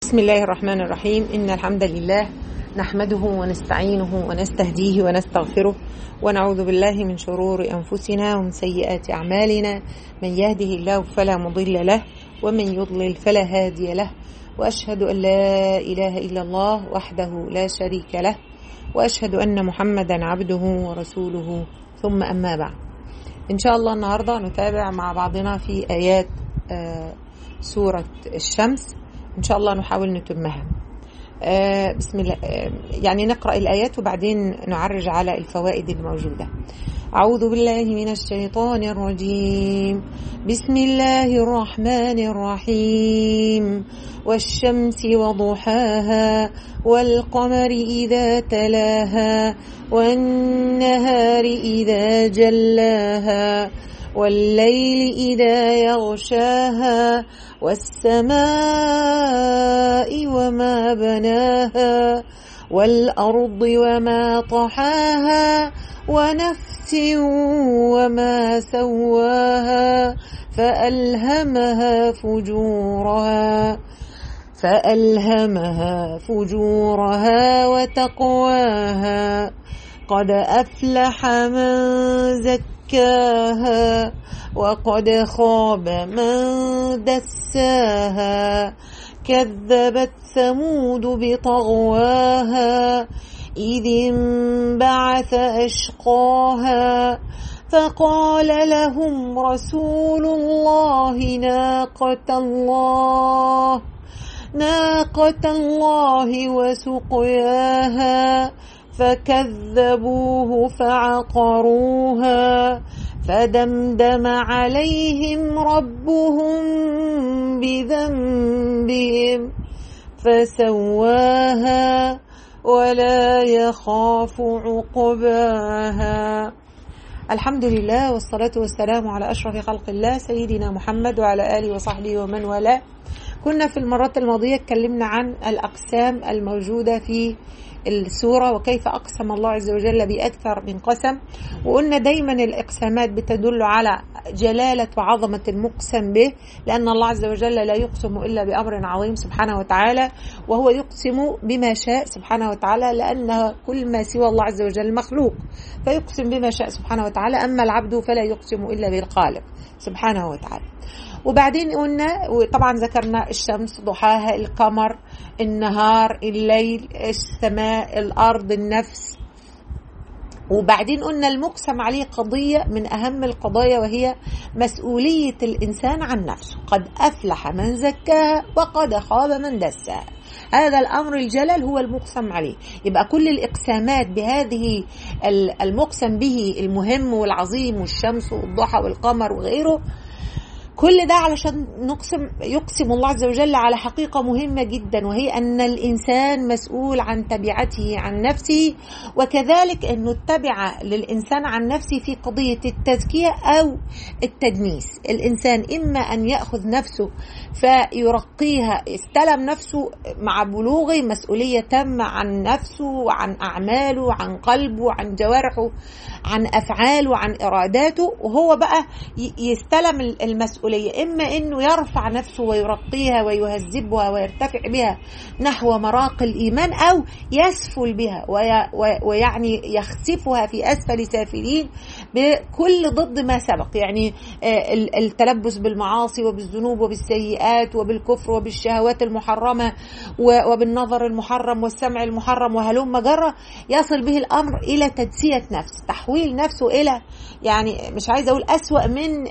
بسم الله الرحمن الرحيم إن الحمد لله نحمده ونستعينه ونستهديه ونستغفره ونعوذ بالله من شرور أنفسنا ومن سيئات أعمالنا من يهده الله فلا مضل له ومن يضلل فلا هادي له وأشهد أن لا إله إلا الله وحده لا شريك له وأشهد أن محمدا عبده ورسوله ثم أما بعد إن شاء الله النهاردة نتابع مع بعضنا في آيات آه سورة الشمس إن شاء الله نحاول نتمها آه بسم الله آه يعني نقرأ الآيات وبعدين نعرج على الفوائد الموجودة أعوذ بالله من الشيطان الرجيم بسم الله الرحمن الرحيم والشمس وضحاها والقمر إذا تلاها والنهار إذا جلاها والليل إذا يغشاها والسماء وما بناها والأرض وما طحاها ونفس وما سواها فألهمها فجورها فألهمها فجورها وتقواها قد أفلح من زكاها وقد خاب من دساها كذبت ثمود بطغواها إذ انبعث أشقاها فقال لهم رسول الله ناقة الله ناقة الله وسقياها فكذبوه فعقروها فدمدم عليهم ربهم بذنبهم فسواها ولا يخاف عقباها الحمد لله والصلاة والسلام على أشرف خلق الله سيدنا محمد وعلى آله وصحبه ومن والاه كنا في المرات الماضية اتكلمنا عن الأقسام الموجودة في السورة وكيف أقسم الله عز وجل بأكثر من قسم وقلنا دايما الإقسامات بتدل على جلالة وعظمة المقسم به لأن الله عز وجل لا يقسم إلا بأمر عظيم سبحانه وتعالى وهو يقسم بما شاء سبحانه وتعالى لأن كل ما سوى الله عز وجل مخلوق فيقسم بما شاء سبحانه وتعالى أما العبد فلا يقسم إلا بالخالق سبحانه وتعالى وبعدين قلنا وطبعا ذكرنا الشمس ضحاها القمر النهار الليل السماء الارض النفس وبعدين قلنا المقسم عليه قضية من أهم القضايا وهي مسؤولية الإنسان عن نفسه قد أفلح من زكاها وقد خاب من دساها هذا الأمر الجلل هو المقسم عليه يبقى كل الإقسامات بهذه المقسم به المهم والعظيم والشمس والضحى والقمر وغيره كل ده علشان نقسم يقسم الله عز وجل على حقيقة مهمة جدا وهي أن الإنسان مسؤول عن تبعته عن نفسه وكذلك أنه التبع للإنسان عن نفسه في قضية التزكية أو التدنيس الإنسان إما أن يأخذ نفسه فيرقيها استلم نفسه مع بلوغه مسؤولية تامة عن نفسه وعن أعماله وعن قلبه وعن جوارحه عن أفعاله وعن إراداته وهو بقى يستلم المسؤولية المسؤولية إما أنه يرفع نفسه ويرقيها ويهذبها ويرتفع بها نحو مراقي الإيمان أو يسفل بها ويعني يخسفها في أسفل سافلين بكل ضد ما سبق يعني التلبس بالمعاصي وبالذنوب وبالسيئات وبالكفر وبالشهوات المحرمة وبالنظر المحرم والسمع المحرم وهلم جرة يصل به الأمر إلى تدسية نفس تحويل نفسه إلى يعني مش عايزة أقول أسوأ من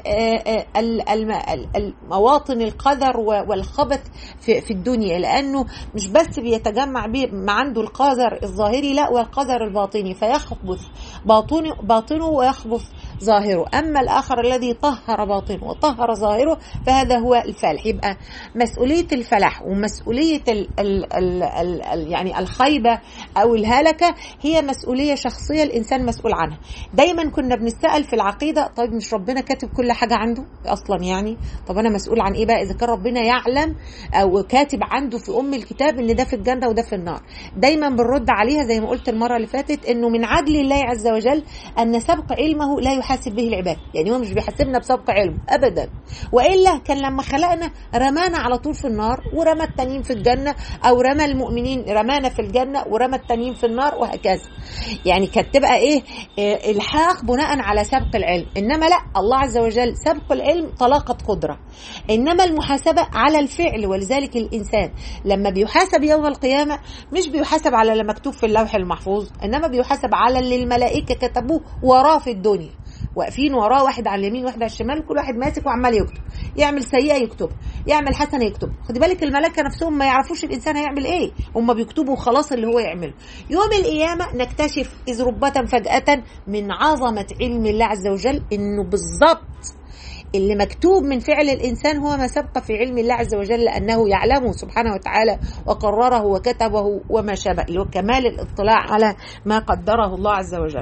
المواطن القذر والخبث في, في الدنيا لانه مش بس بيتجمع ما عنده القذر الظاهري لا والقذر الباطني فيخبث باطنه باطنه ويخبث ظاهره اما الاخر الذي طهر باطنه وطهر ظاهره فهذا هو الفالح يبقى مسؤوليه الفلاح ومسؤوليه ال ال ال ال ال يعني الخيبه او الهلكه هي مسؤوليه شخصيه الانسان مسؤول عنها دايما كنا بنسال في العقيده طيب مش ربنا كاتب كل حاجه عنده اصلا يعني طب انا مسؤول عن ايه بقى اذا كان ربنا يعلم او كاتب عنده في ام الكتاب ان ده في الجنه وده في النار دايما بنرد عليها زي ما قلت المره اللي فاتت انه من عدل الله عز وجل ان سبق علمه لا يحاسب به العباد يعني هو مش بيحاسبنا بسبق علمه ابدا والا كان لما خلقنا رمانا على طول في النار ورمى التانيين في الجنه او رمى المؤمنين رمانا في الجنه ورمى التانيين في النار وهكذا يعني كانت تبقى ايه إيه الحاق بناء على سبق العلم انما لا الله عز وجل سبق العلم طلاقه قدره انما المحاسبه على الفعل ولذلك الانسان لما بيحاسب يوم القيامه مش بيحاسب على اللي مكتوب في اللوح المحفوظ انما بيحاسب على اللي الملائكه كتبوه وراه في الدنيا واقفين وراه واحد على اليمين واحد على الشمال كل واحد ماسك وعمال يكتب يعمل سيئه يكتب يعمل حسنه يكتب خدي بالك الملائكه نفسهم ما يعرفوش الانسان هيعمل ايه هم بيكتبوا خلاص اللي هو يعمله يوم القيامه نكتشف اذ ربة فجاه من عظمه علم الله عز وجل انه بالظبط اللي مكتوب من فعل الانسان هو ما سبق في علم الله عز وجل لانه يعلمه سبحانه وتعالى وقرره وكتبه وما شابه اللي هو كمال الاطلاع على ما قدره الله عز وجل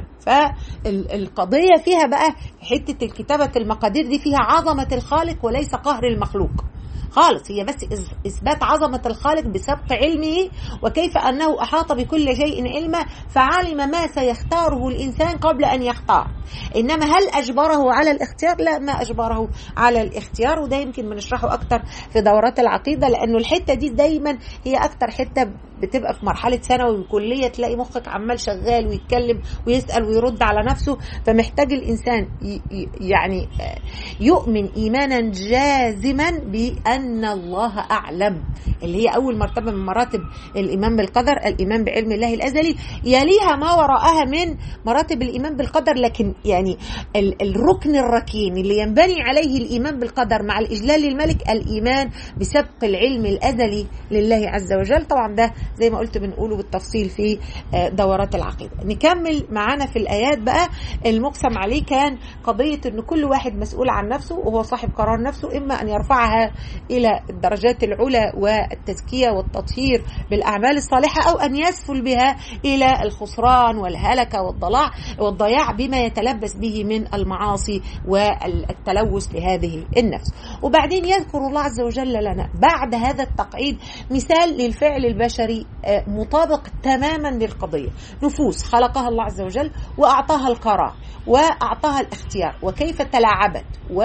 فالقضيه فيها بقى حته الكتابه المقادير دي فيها عظمه الخالق وليس قهر المخلوق خالص هي بس اثبات عظمه الخالق بسبق علمه وكيف انه احاط بكل شيء علما فعلم ما سيختاره الانسان قبل ان يختار انما هل اجبره على الاختيار لا ما اجبره على الاختيار وده يمكن بنشرحه اكتر في دورات العقيده لانه الحته دي دايما هي اكتر حته بتبقى في مرحله ثانوي وكليه تلاقي مخك عمال شغال ويتكلم ويسال ويرد على نفسه فمحتاج الانسان يعني يؤمن ايمانا جازما بان الله اعلم اللي هي اول مرتبه من مراتب الايمان بالقدر الايمان بعلم الله الازلي يليها ما وراءها من مراتب الايمان بالقدر لكن يعني الركن الركين اللي ينبني عليه الايمان بالقدر مع الاجلال للملك الايمان بسبق العلم الازلي لله عز وجل طبعا ده زي ما قلت بنقوله بالتفصيل في دورات العقيده نكمل معانا في الايات بقى المقسم عليه كان قضيه ان كل واحد مسؤول عن نفسه وهو صاحب قرار نفسه اما ان يرفعها الى الدرجات العلى والتزكيه والتطهير بالاعمال الصالحه او ان يسفل بها الى الخسران والهلكه والضلاع والضياع بما يتلبس به من المعاصي والتلوث لهذه النفس وبعدين يذكر الله عز وجل لنا بعد هذا التقعيد مثال للفعل البشري مطابق تماما للقضيه نفوس خلقها الله عز وجل واعطاها القرار واعطاها الاختيار وكيف تلاعبت و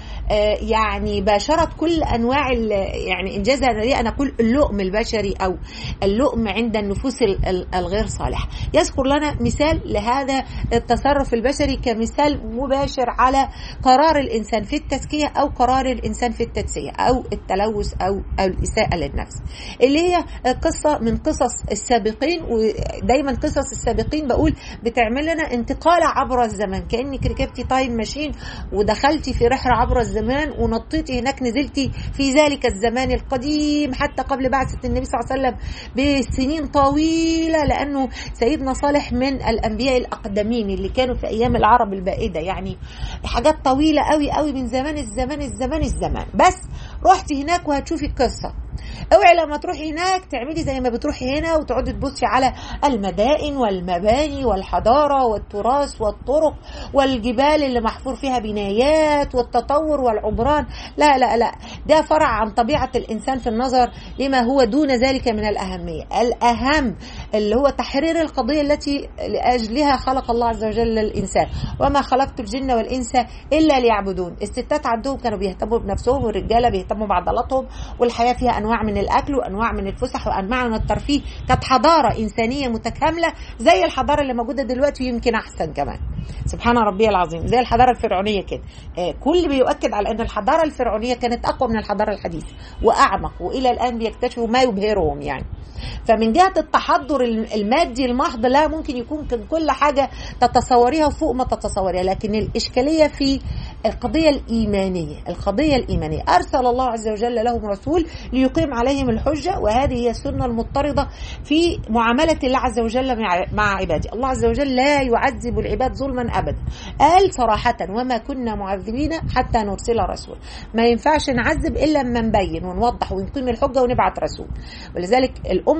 يعني باشرت كل انواع يعني انجاز هذه انا اقول اللؤم البشري او اللؤم عند النفوس الغير صالحه يذكر لنا مثال لهذا التصرف البشري كمثال مباشر على قرار الانسان في التزكيه او قرار الانسان في التدسيه او التلوث او او الاساءه للنفس اللي هي قصه من قصص السابقين ودايما قصص السابقين بقول بتعمل لنا انتقال عبر الزمن كانك ركبتي تايم ماشين ودخلتي في رحله عبر الزمان ونطيتي هناك نزلتي في ذلك الزمان القديم حتى قبل بعثة النبي صلى الله عليه وسلم بسنين طويلة لأنه سيدنا صالح من الأنبياء الأقدمين اللي كانوا في أيام العرب البائدة يعني حاجات طويلة قوي قوي من زمان الزمان الزمان الزمان بس رحتي هناك وهتشوفي القصة اوعي لما تروحي هناك تعملي زي ما بتروحي هنا وتقعدي تبصي على المدائن والمباني والحضاره والتراث والطرق والجبال اللي محفور فيها بنايات والتطور والعمران لا لا لا ده فرع عن طبيعه الانسان في النظر لما هو دون ذلك من الاهميه الاهم اللي هو تحرير القضيه التي لاجلها خلق الله عز وجل الانسان وما خلقت الجن والانس الا ليعبدون الستات عندهم كانوا بيهتموا بنفسهم والرجاله بيهتموا بعضلاتهم والحياه فيها انواع من الاكل وانواع من الفسح وانواع من الترفيه كانت حضاره انسانيه متكامله زي الحضاره اللي موجوده دلوقتي ويمكن احسن كمان سبحان ربي العظيم زي الحضاره الفرعونيه كده آه كل بيؤكد على ان الحضاره الفرعونيه كانت اقوى من الحضاره الحديثه واعمق والى الان بيكتشفوا ما يبهرهم يعني فمن جهه التحضر المادي المحض لا ممكن يكون كل حاجه تتصوريها فوق ما تتصوريها لكن الاشكاليه في القضيه الايمانيه القضيه الايمانيه ارسل الله عز وجل لهم رسول ليقيم عليهم الحجه وهذه هي السنه المضطرده في معامله الله عز وجل مع عباده الله عز وجل لا يعذب العباد ظلما ابدا قال صراحه وما كنا معذبين حتى نرسل رسول ما ينفعش نعذب الا لما نبين ونوضح ونقيم الحجه ونبعت رسول ولذلك الامه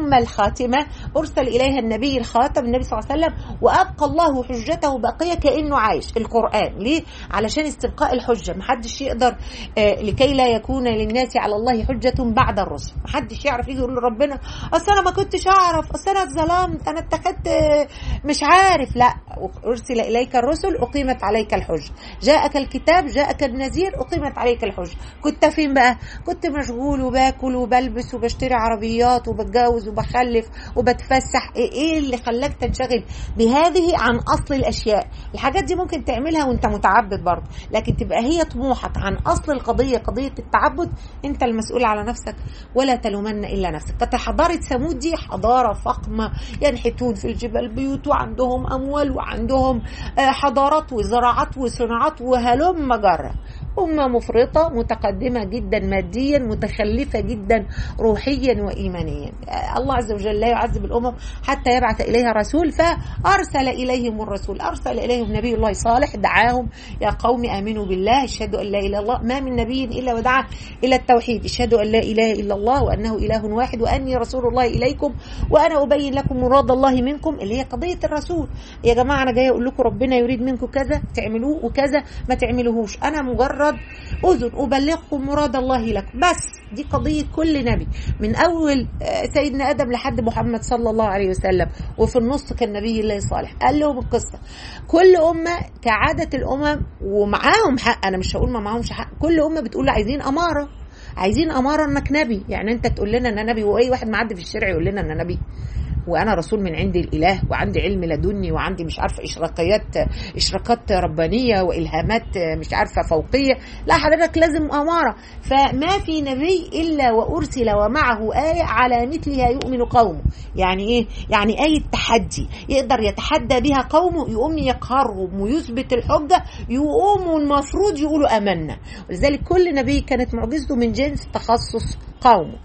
الأمة الخاتمة أرسل إليها النبي الخاتم النبي صلى الله عليه وسلم وأبقى الله حجته باقية كأنه عايش القرآن ليه؟ علشان استبقاء الحجة محدش يقدر آه لكي لا يكون للناس على الله حجة بعد الرسل محدش يعرف يجي يقول لربنا أصل أنا ما كنتش أعرف أصل أنا اتظلمت أنا اتخذت آه، مش عارف لا أرسل إليك الرسل أقيمت عليك الحجة جاءك الكتاب جاءك النذير أقيمت عليك الحجة كنت فين بقى كنت مشغول وباكل وبلبس وبشتري عربيات وبتجوز وبخلف وبتفسح ايه إيه اللي خلاك تنشغل بهذه عن اصل الاشياء الحاجات دي ممكن تعملها وانت متعبد برضه لكن تبقى هي طموحك عن اصل القضيه قضيه التعبد انت المسؤول على نفسك ولا تلومن الا نفسك كانت حضاره ثمود دي حضاره فخمه ينحتون في الجبال بيوت وعندهم اموال وعندهم آه، حضارات وزراعات وصناعات وهلم جرة أمة مفرطة متقدمة جدا ماديا متخلفة جدا روحيا وإيمانيا الله عز وجل لا يعذب الأمم حتى يبعث إليها رسول فأرسل إليهم الرسول أرسل إليهم نبي الله صالح دعاهم يا قوم آمنوا بالله اشهدوا أن لا إله إلا الله ما من نبي إلا ودعا إلى التوحيد اشهدوا أن لا إله إلا الله وأنه إله واحد وأني رسول الله إليكم وأنا أبين لكم مراد الله منكم اللي هي قضية الرسول يا جماعة أنا جاي أقول لكم ربنا يريد منكم كذا تعملوه وكذا ما تعملوهوش أنا مجرد أذن أبلغكم مراد الله لكم بس دي قضية كل نبي من أول آه، سيدنا آدم لحد محمد صلى الله عليه وسلم وفي النص كان نبي الله صالح قال لهم القصة كل أمة كعادة الأمم ومعاهم حق أنا مش هقول ما معاهمش حق كل أمة بتقول عايزين أمارة عايزين أمارة إنك نبي يعني أنت تقول لنا إن أنا نبي وأي واحد معدي في الشارع يقول لنا إن أنا نبي وانا رسول من عند الاله وعندي علم لدني وعندي مش عارفه اشراقيات اشراقات ربانيه والهامات مش عارفه فوقيه لا حضرتك لازم اماره فما في نبي الا وارسل ومعه ايه على مثلها يؤمن قومه يعني ايه يعني ايه تحدي يقدر يتحدى بها قومه يقوم يقهرهم ويثبت الحجه يقوموا المفروض يقولوا امنا ولذلك كل نبي كانت معجزته من جنس تخصص قومه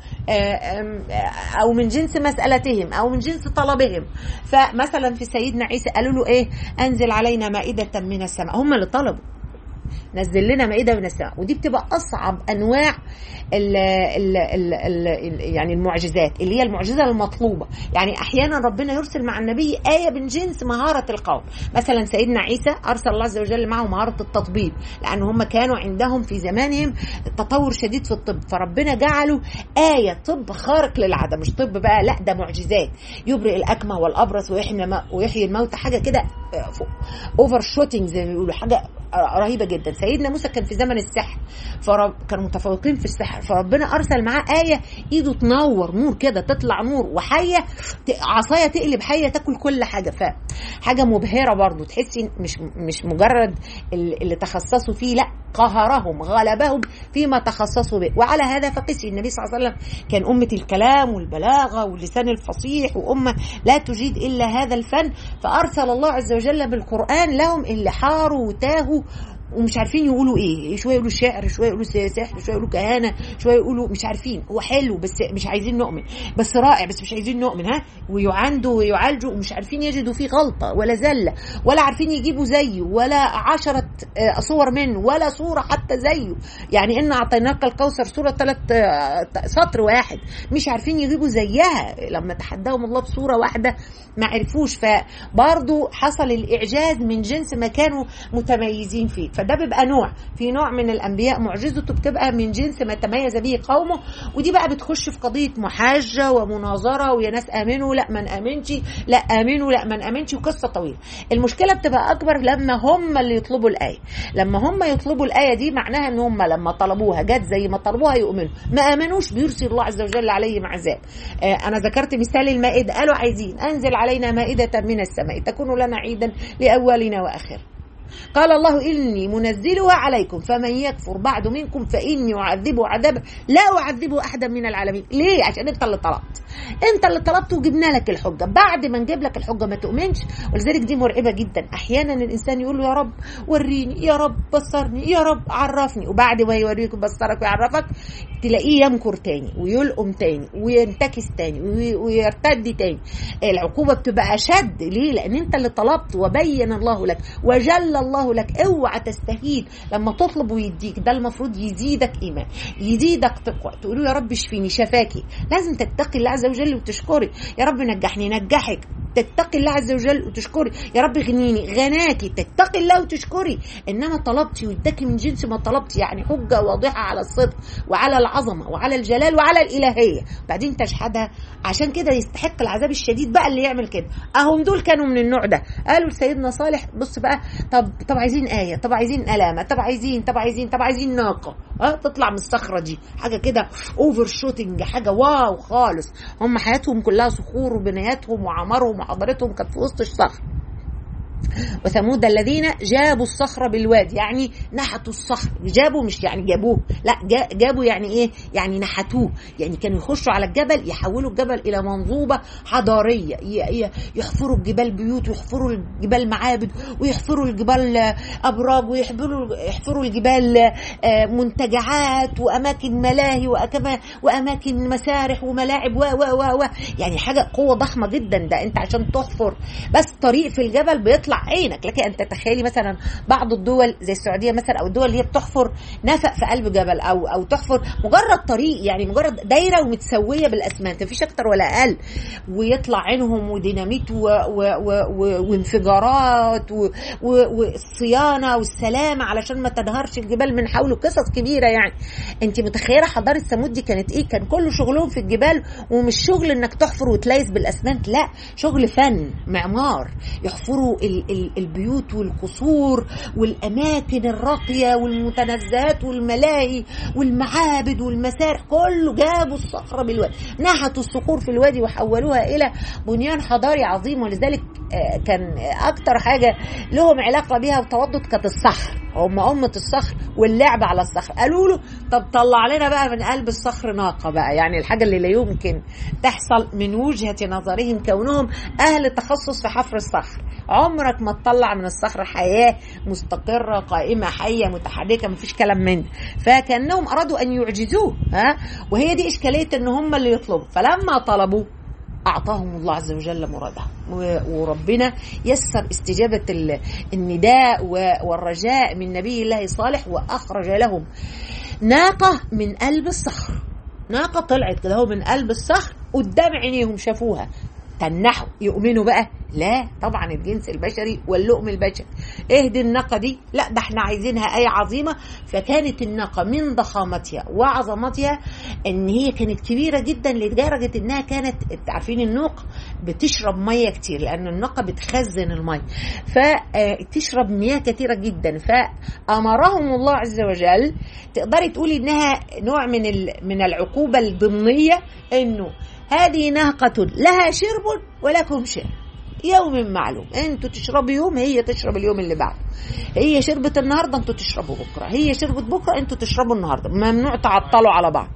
او من جنس مسالتهم او من جنس طلبهم فمثلا في سيدنا عيسى قالوا له ايه انزل علينا مائده من السماء هم اللي طلبوا نزل لنا مائده من السماء ودي بتبقى اصعب انواع ال ال ال ال يعني المعجزات اللي هي المعجزه المطلوبه يعني احيانا ربنا يرسل مع النبي ايه من جنس مهاره القوم مثلا سيدنا عيسى ارسل الله عز وجل معه مهاره التطبيب لان هم كانوا عندهم في زمانهم تطور شديد في الطب فربنا جعلوا ايه طب خارق للعاده مش طب بقى لا ده معجزات يبرئ الاكمه والابرص ويحيي ويحيي الموتى حاجه كده اوفر شوتنج زي ما بيقولوا حاجه رهيبه جدا سيدنا موسى كان في زمن السحر فرب كانوا متفوقين في السحر فربنا ارسل معاه ايه ايده تنور نور كده تطلع نور وحيه عصايه تقلب حيه تاكل كل حاجه فحاجه مبهره برضو تحسي مش مش مجرد اللي تخصصوا فيه لا قهرهم غلبهم فيما تخصصوا به وعلى هذا فقسي النبي صلى الله عليه وسلم كان أمة الكلام والبلاغة واللسان الفصيح وأمة لا تجيد إلا هذا الفن فأرسل الله عز وجل بالقرآن لهم اللي حاروا وتاهوا ومش عارفين يقولوا ايه شويه يقولوا شعر شويه يقولوا سحر شويه يقولوا كهانه شويه يقولوا مش عارفين هو حلو بس مش عايزين نؤمن بس رائع بس مش عايزين نؤمن ها ويعاندوا ويعالجوا ومش عارفين يجدوا فيه غلطه ولا زله ولا عارفين يجيبوا زيه ولا عشرة آه، صور منه ولا صوره حتى زيه يعني ان اعطيناك الكوثر صوره ثلاث آه، سطر واحد مش عارفين يجيبوا زيها لما تحداهم الله بصوره واحده ما عرفوش فبرضه حصل الاعجاز من جنس ما كانوا متميزين فيه فده بيبقى نوع في نوع من الانبياء معجزته بتبقى من جنس ما تميز به قومه ودي بقى بتخش في قضيه محاجه ومناظره ويا ناس امنوا لا ما نامنش لا امنوا لا ما نامنش وقصه طويله المشكله بتبقى اكبر لما هم اللي يطلبوا الايه لما هم يطلبوا الايه دي معناها ان هم لما طلبوها جت زي ما طلبوها يؤمنوا ما امنوش بيرسل الله عز وجل عليهم عذاب آه انا ذكرت مثال المائده قالوا عايزين انزل علينا مائده من السماء تكون لنا عيدا لاولنا واخرنا قال الله إني منزلها عليكم فمن يكفر بعد منكم فإني أعذبه عذابا لا أعذبه أحدا من العالمين ليه عشان أنت اللي طلبت أنت اللي طلبت وجبنا لك الحجة بعد ما نجيب لك الحجة ما تؤمنش ولذلك دي مرعبة جدا أحيانا الإنسان يقول له يا رب وريني يا رب بصرني يا رب عرفني وبعد ما يوريك ويبصرك ويعرفك تلاقيه يمكر تاني ويلقم تاني وينتكس تاني ويرتد تاني العقوبة بتبقى أشد ليه لأن أنت اللي طلبت وبين الله لك وجل الله لك اوعى تستهين لما تطلب ويديك ده المفروض يزيدك ايمان يزيدك تقوى تقول يا رب اشفيني شفاكي لازم تتقي الله عز وجل وتشكري يا رب نجحني نجحك تتقي الله عز وجل وتشكري يا رب غنيني غناكي تتقي الله وتشكري انما طلبتي واداكي من جنس ما طلبتي يعني حجه واضحه على الصدق وعلى العظمه وعلى الجلال وعلى الالهيه بعدين تشهدها عشان كده يستحق العذاب الشديد بقى اللي يعمل كده اهم دول كانوا من النوع ده قالوا لسيدنا صالح بص بقى طب طب عايزين ايه طب عايزين علامه طب عايزين طب عايزين طب عايزين ناقه اه تطلع من الصخره دي حاجه كده اوفر شوتنج حاجه واو خالص هم حياتهم كلها صخور وبناياتهم وعمارهم وحضارتهم كانت في وسط الصخر وثمود الذين جابوا الصخر بالواد يعني نحتوا الصخر جابوا مش يعني جابوه لا جابوا يعني ايه يعني نحتوه يعني كانوا يخشوا على الجبل يحولوا الجبل الى منظومه حضاريه يحفروا الجبال بيوت ويحفروا الجبال معابد ويحفروا الجبال ابراج ويحفروا يحفروا الجبال منتجعات واماكن ملاهي واماكن مسارح وملاعب و و و يعني حاجه قوه ضخمه جدا ده انت عشان تحفر بس طريق في الجبل بيطلع عينك لكن انت تخيلي مثلا بعض الدول زي السعوديه مثلا او الدول اللي هي بتحفر نفق في قلب جبل او او تحفر مجرد طريق يعني مجرد دايره ومتسويه بالاسمنت مفيش اكتر ولا اقل ويطلع عينهم وديناميت و و و و وانفجارات والصيانه والسلامه علشان ما تنهارش الجبال من حوله قصص كبيره يعني انت متخيله حضاره ثمود دي كانت ايه كان كل شغلهم في الجبال ومش شغل انك تحفر وتليس بالاسمنت لا شغل فن معمار يحفروا البيوت والقصور والاماكن الراقيه والمتنزهات والملاهي والمعابد والمسارح كله جابوا الصخره بالوادي نحتوا الصخور في الوادي وحولوها الى بنيان حضاري عظيم ولذلك كان اكتر حاجه لهم علاقه بها وتوضد كانت الصخر هم أمة الصخر واللعب على الصخر قالوا له طب طلع لنا بقى من قلب الصخر ناقة بقى يعني الحاجة اللي لا يمكن تحصل من وجهة نظرهم كونهم أهل تخصص في حفر الصخر عمرك ما تطلع من الصخر حياة مستقرة قائمة حية متحركة مفيش كلام من ده فكأنهم أرادوا أن يعجزوه ها وهي دي إشكالية إن هم اللي يطلبوا فلما طلبوا أعطاهم الله عز وجل مرادهم وربنا يسر استجابة النداء والرجاء من نبي الله صالح وأخرج لهم ناقة من قلب الصخر ناقة طلعت كده هو من قلب الصخر قدام عينيهم شافوها تنحوا يؤمنوا بقى لا طبعا الجنس البشري واللؤم البشري اهدي الناقه دي لا ده احنا عايزينها ايه عظيمه فكانت الناقه من ضخامتها وعظمتها ان هي كانت كبيره جدا لدرجه انها كانت عارفين النوق بتشرب ميه كتير لان الناقه بتخزن الميه فتشرب مياه كتيره جدا فامرهم الله عز وجل تقدري تقولي انها نوع من من العقوبه الضمنيه انه هذه ناقة لها شرب ولكم شرب يوم معلوم انتوا تشربوا يوم هي تشرب اليوم اللي بعده هي شربت النهارده انتوا تشربوا بكره هي شربت بكره انتوا تشربوا النهارده ممنوع تعطلوا على بعض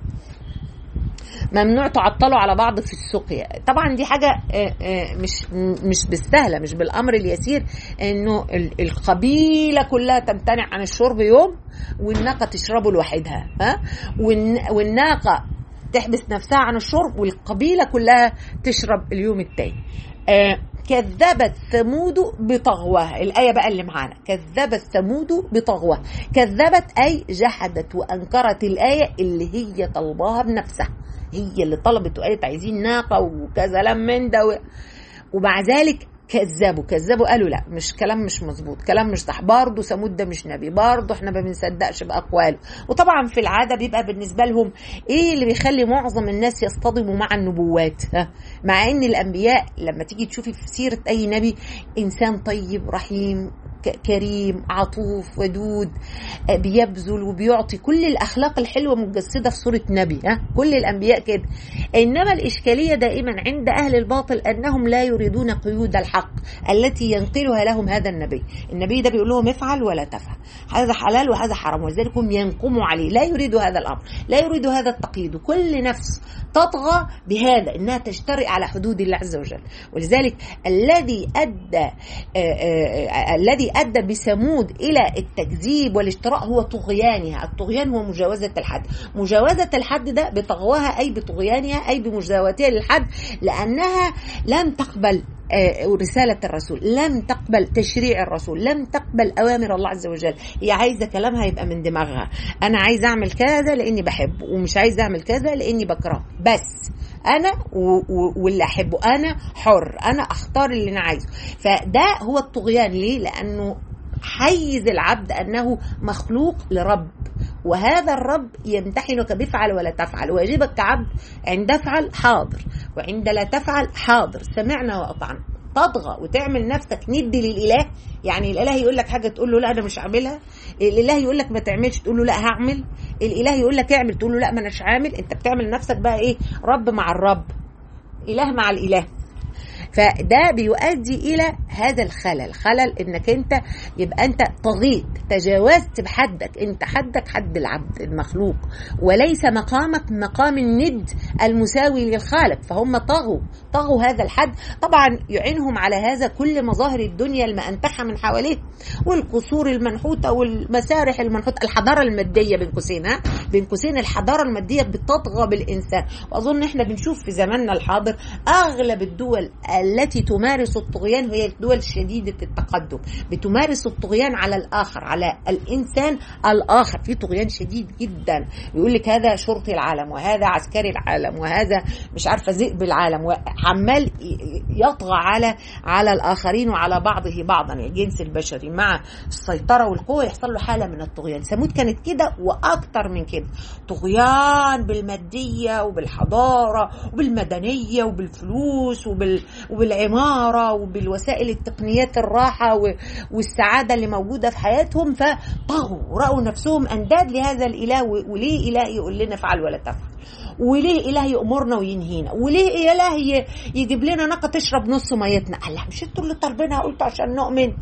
ممنوع تعطلوا على بعض في السقيا طبعا دي حاجه مش مش بالسهله مش بالامر اليسير انه القبيله كلها تمتنع عن الشرب يوم والناقه تشربه لوحدها ها والناقه تحبس نفسها عن الشرب والقبيلة كلها تشرب اليوم التاني آه كذبت ثمود بطغواها الآية بقى اللي معانا كذبت ثمود بطغواها كذبت أي جحدت وأنكرت الآية اللي هي طلباها بنفسها هي اللي طلبت وقالت عايزين ناقة وكذا لم من ده ومع ذلك كذبوا كذبوا قالوا لا مش كلام مش مظبوط كلام مش صح برضه ثمود ده مش نبي برضه احنا ما بنصدقش باقواله وطبعا في العاده بيبقى بالنسبه لهم ايه اللي بيخلي معظم الناس يصطدموا مع النبوات ها مع ان الانبياء لما تيجي تشوفي في سيره اي نبي انسان طيب رحيم كريم عطوف ودود بيبذل وبيعطي كل الاخلاق الحلوه متجسده في صوره نبي ها كل الانبياء كده انما الاشكاليه دائما عند اهل الباطل انهم لا يريدون قيود الحق التي ينقلها لهم هذا النبي النبي ده بيقول لهم افعل ولا تفعل هذا حلال وهذا حرام ولذلك هم ينقموا عليه لا يريدوا هذا الامر لا يريدوا هذا التقييد كل نفس تطغى بهذا انها تجترئ على حدود الله عز وجل ولذلك الذي ادى الذي ادى بثمود الى التكذيب والاجتراء هو طغيانها الطغيان هو مجاوزه الحد مجاوزه الحد ده بطغواها اي بطغيانها اي بمجاوزتها للحد لانها لم تقبل رسالة الرسول لم تقبل تشريع الرسول لم تقبل أوامر الله عز وجل هي عايزة كلامها يبقى من دماغها أنا عايزة أعمل كذا لأني بحبه ومش عايزة أعمل كذا لأني بكرهه بس انا واللي احبه انا حر انا اختار اللي انا عايزه فده هو الطغيان ليه لانه حيز العبد انه مخلوق لرب وهذا الرب يمتحنك بفعل ولا تفعل واجبك كعبد عند افعل حاضر وعند لا تفعل حاضر سمعنا واطعنا تطغى وتعمل نفسك ند للاله يعني الاله يقول لك حاجه تقول له لا انا مش هعملها الاله يقول لك ما تعملش تقول له لا هعمل الاله يقول لك اعمل تقول له لا ما اناش عامل انت بتعمل نفسك بقى ايه رب مع الرب اله مع الاله فده بيؤدي الى هذا الخلل خلل انك انت يبقى انت طغيت تجاوزت بحدك انت حدك حد العبد المخلوق وليس مقامك مقام الند المساوي للخالق فهم طغوا طغوا هذا الحد طبعا يعينهم على هذا كل مظاهر الدنيا المأنتحة من حواليه والقصور المنحوتة والمسارح المنحوتة الحضارة المادية بين قوسين ها بين قوسين الحضارة المادية بتطغى بالإنسان وأظن إحنا بنشوف في زماننا الحاضر أغلب الدول التي تمارس الطغيان هي الدول شديدة التقدم بتمارس الطغيان على الآخر على الإنسان الآخر في طغيان شديد جدا يقول لك هذا شرطي العالم وهذا عسكري العالم وهذا مش عارفة ذئب العالم وعمال يطغى على على الآخرين وعلى بعضه بعضا الجنس البشري مع السيطرة والقوة يحصل له حالة من الطغيان ثمود كانت كده وأكتر من كده طغيان بالمادية وبالحضارة وبالمدنية وبالفلوس وبال وبالعمارة وبالوسائل التقنيات الراحة والسعادة اللي موجودة في حياتهم فطغوا رأوا نفسهم أنداد لهذا الإله وليه إله يقول لنا افعل ولا تفعل وليه إله يأمرنا وينهينا وليه إله يجيب لنا ناقة تشرب نص ميتنا قال لا مش انتوا اللي طالبينها قلت عشان نؤمن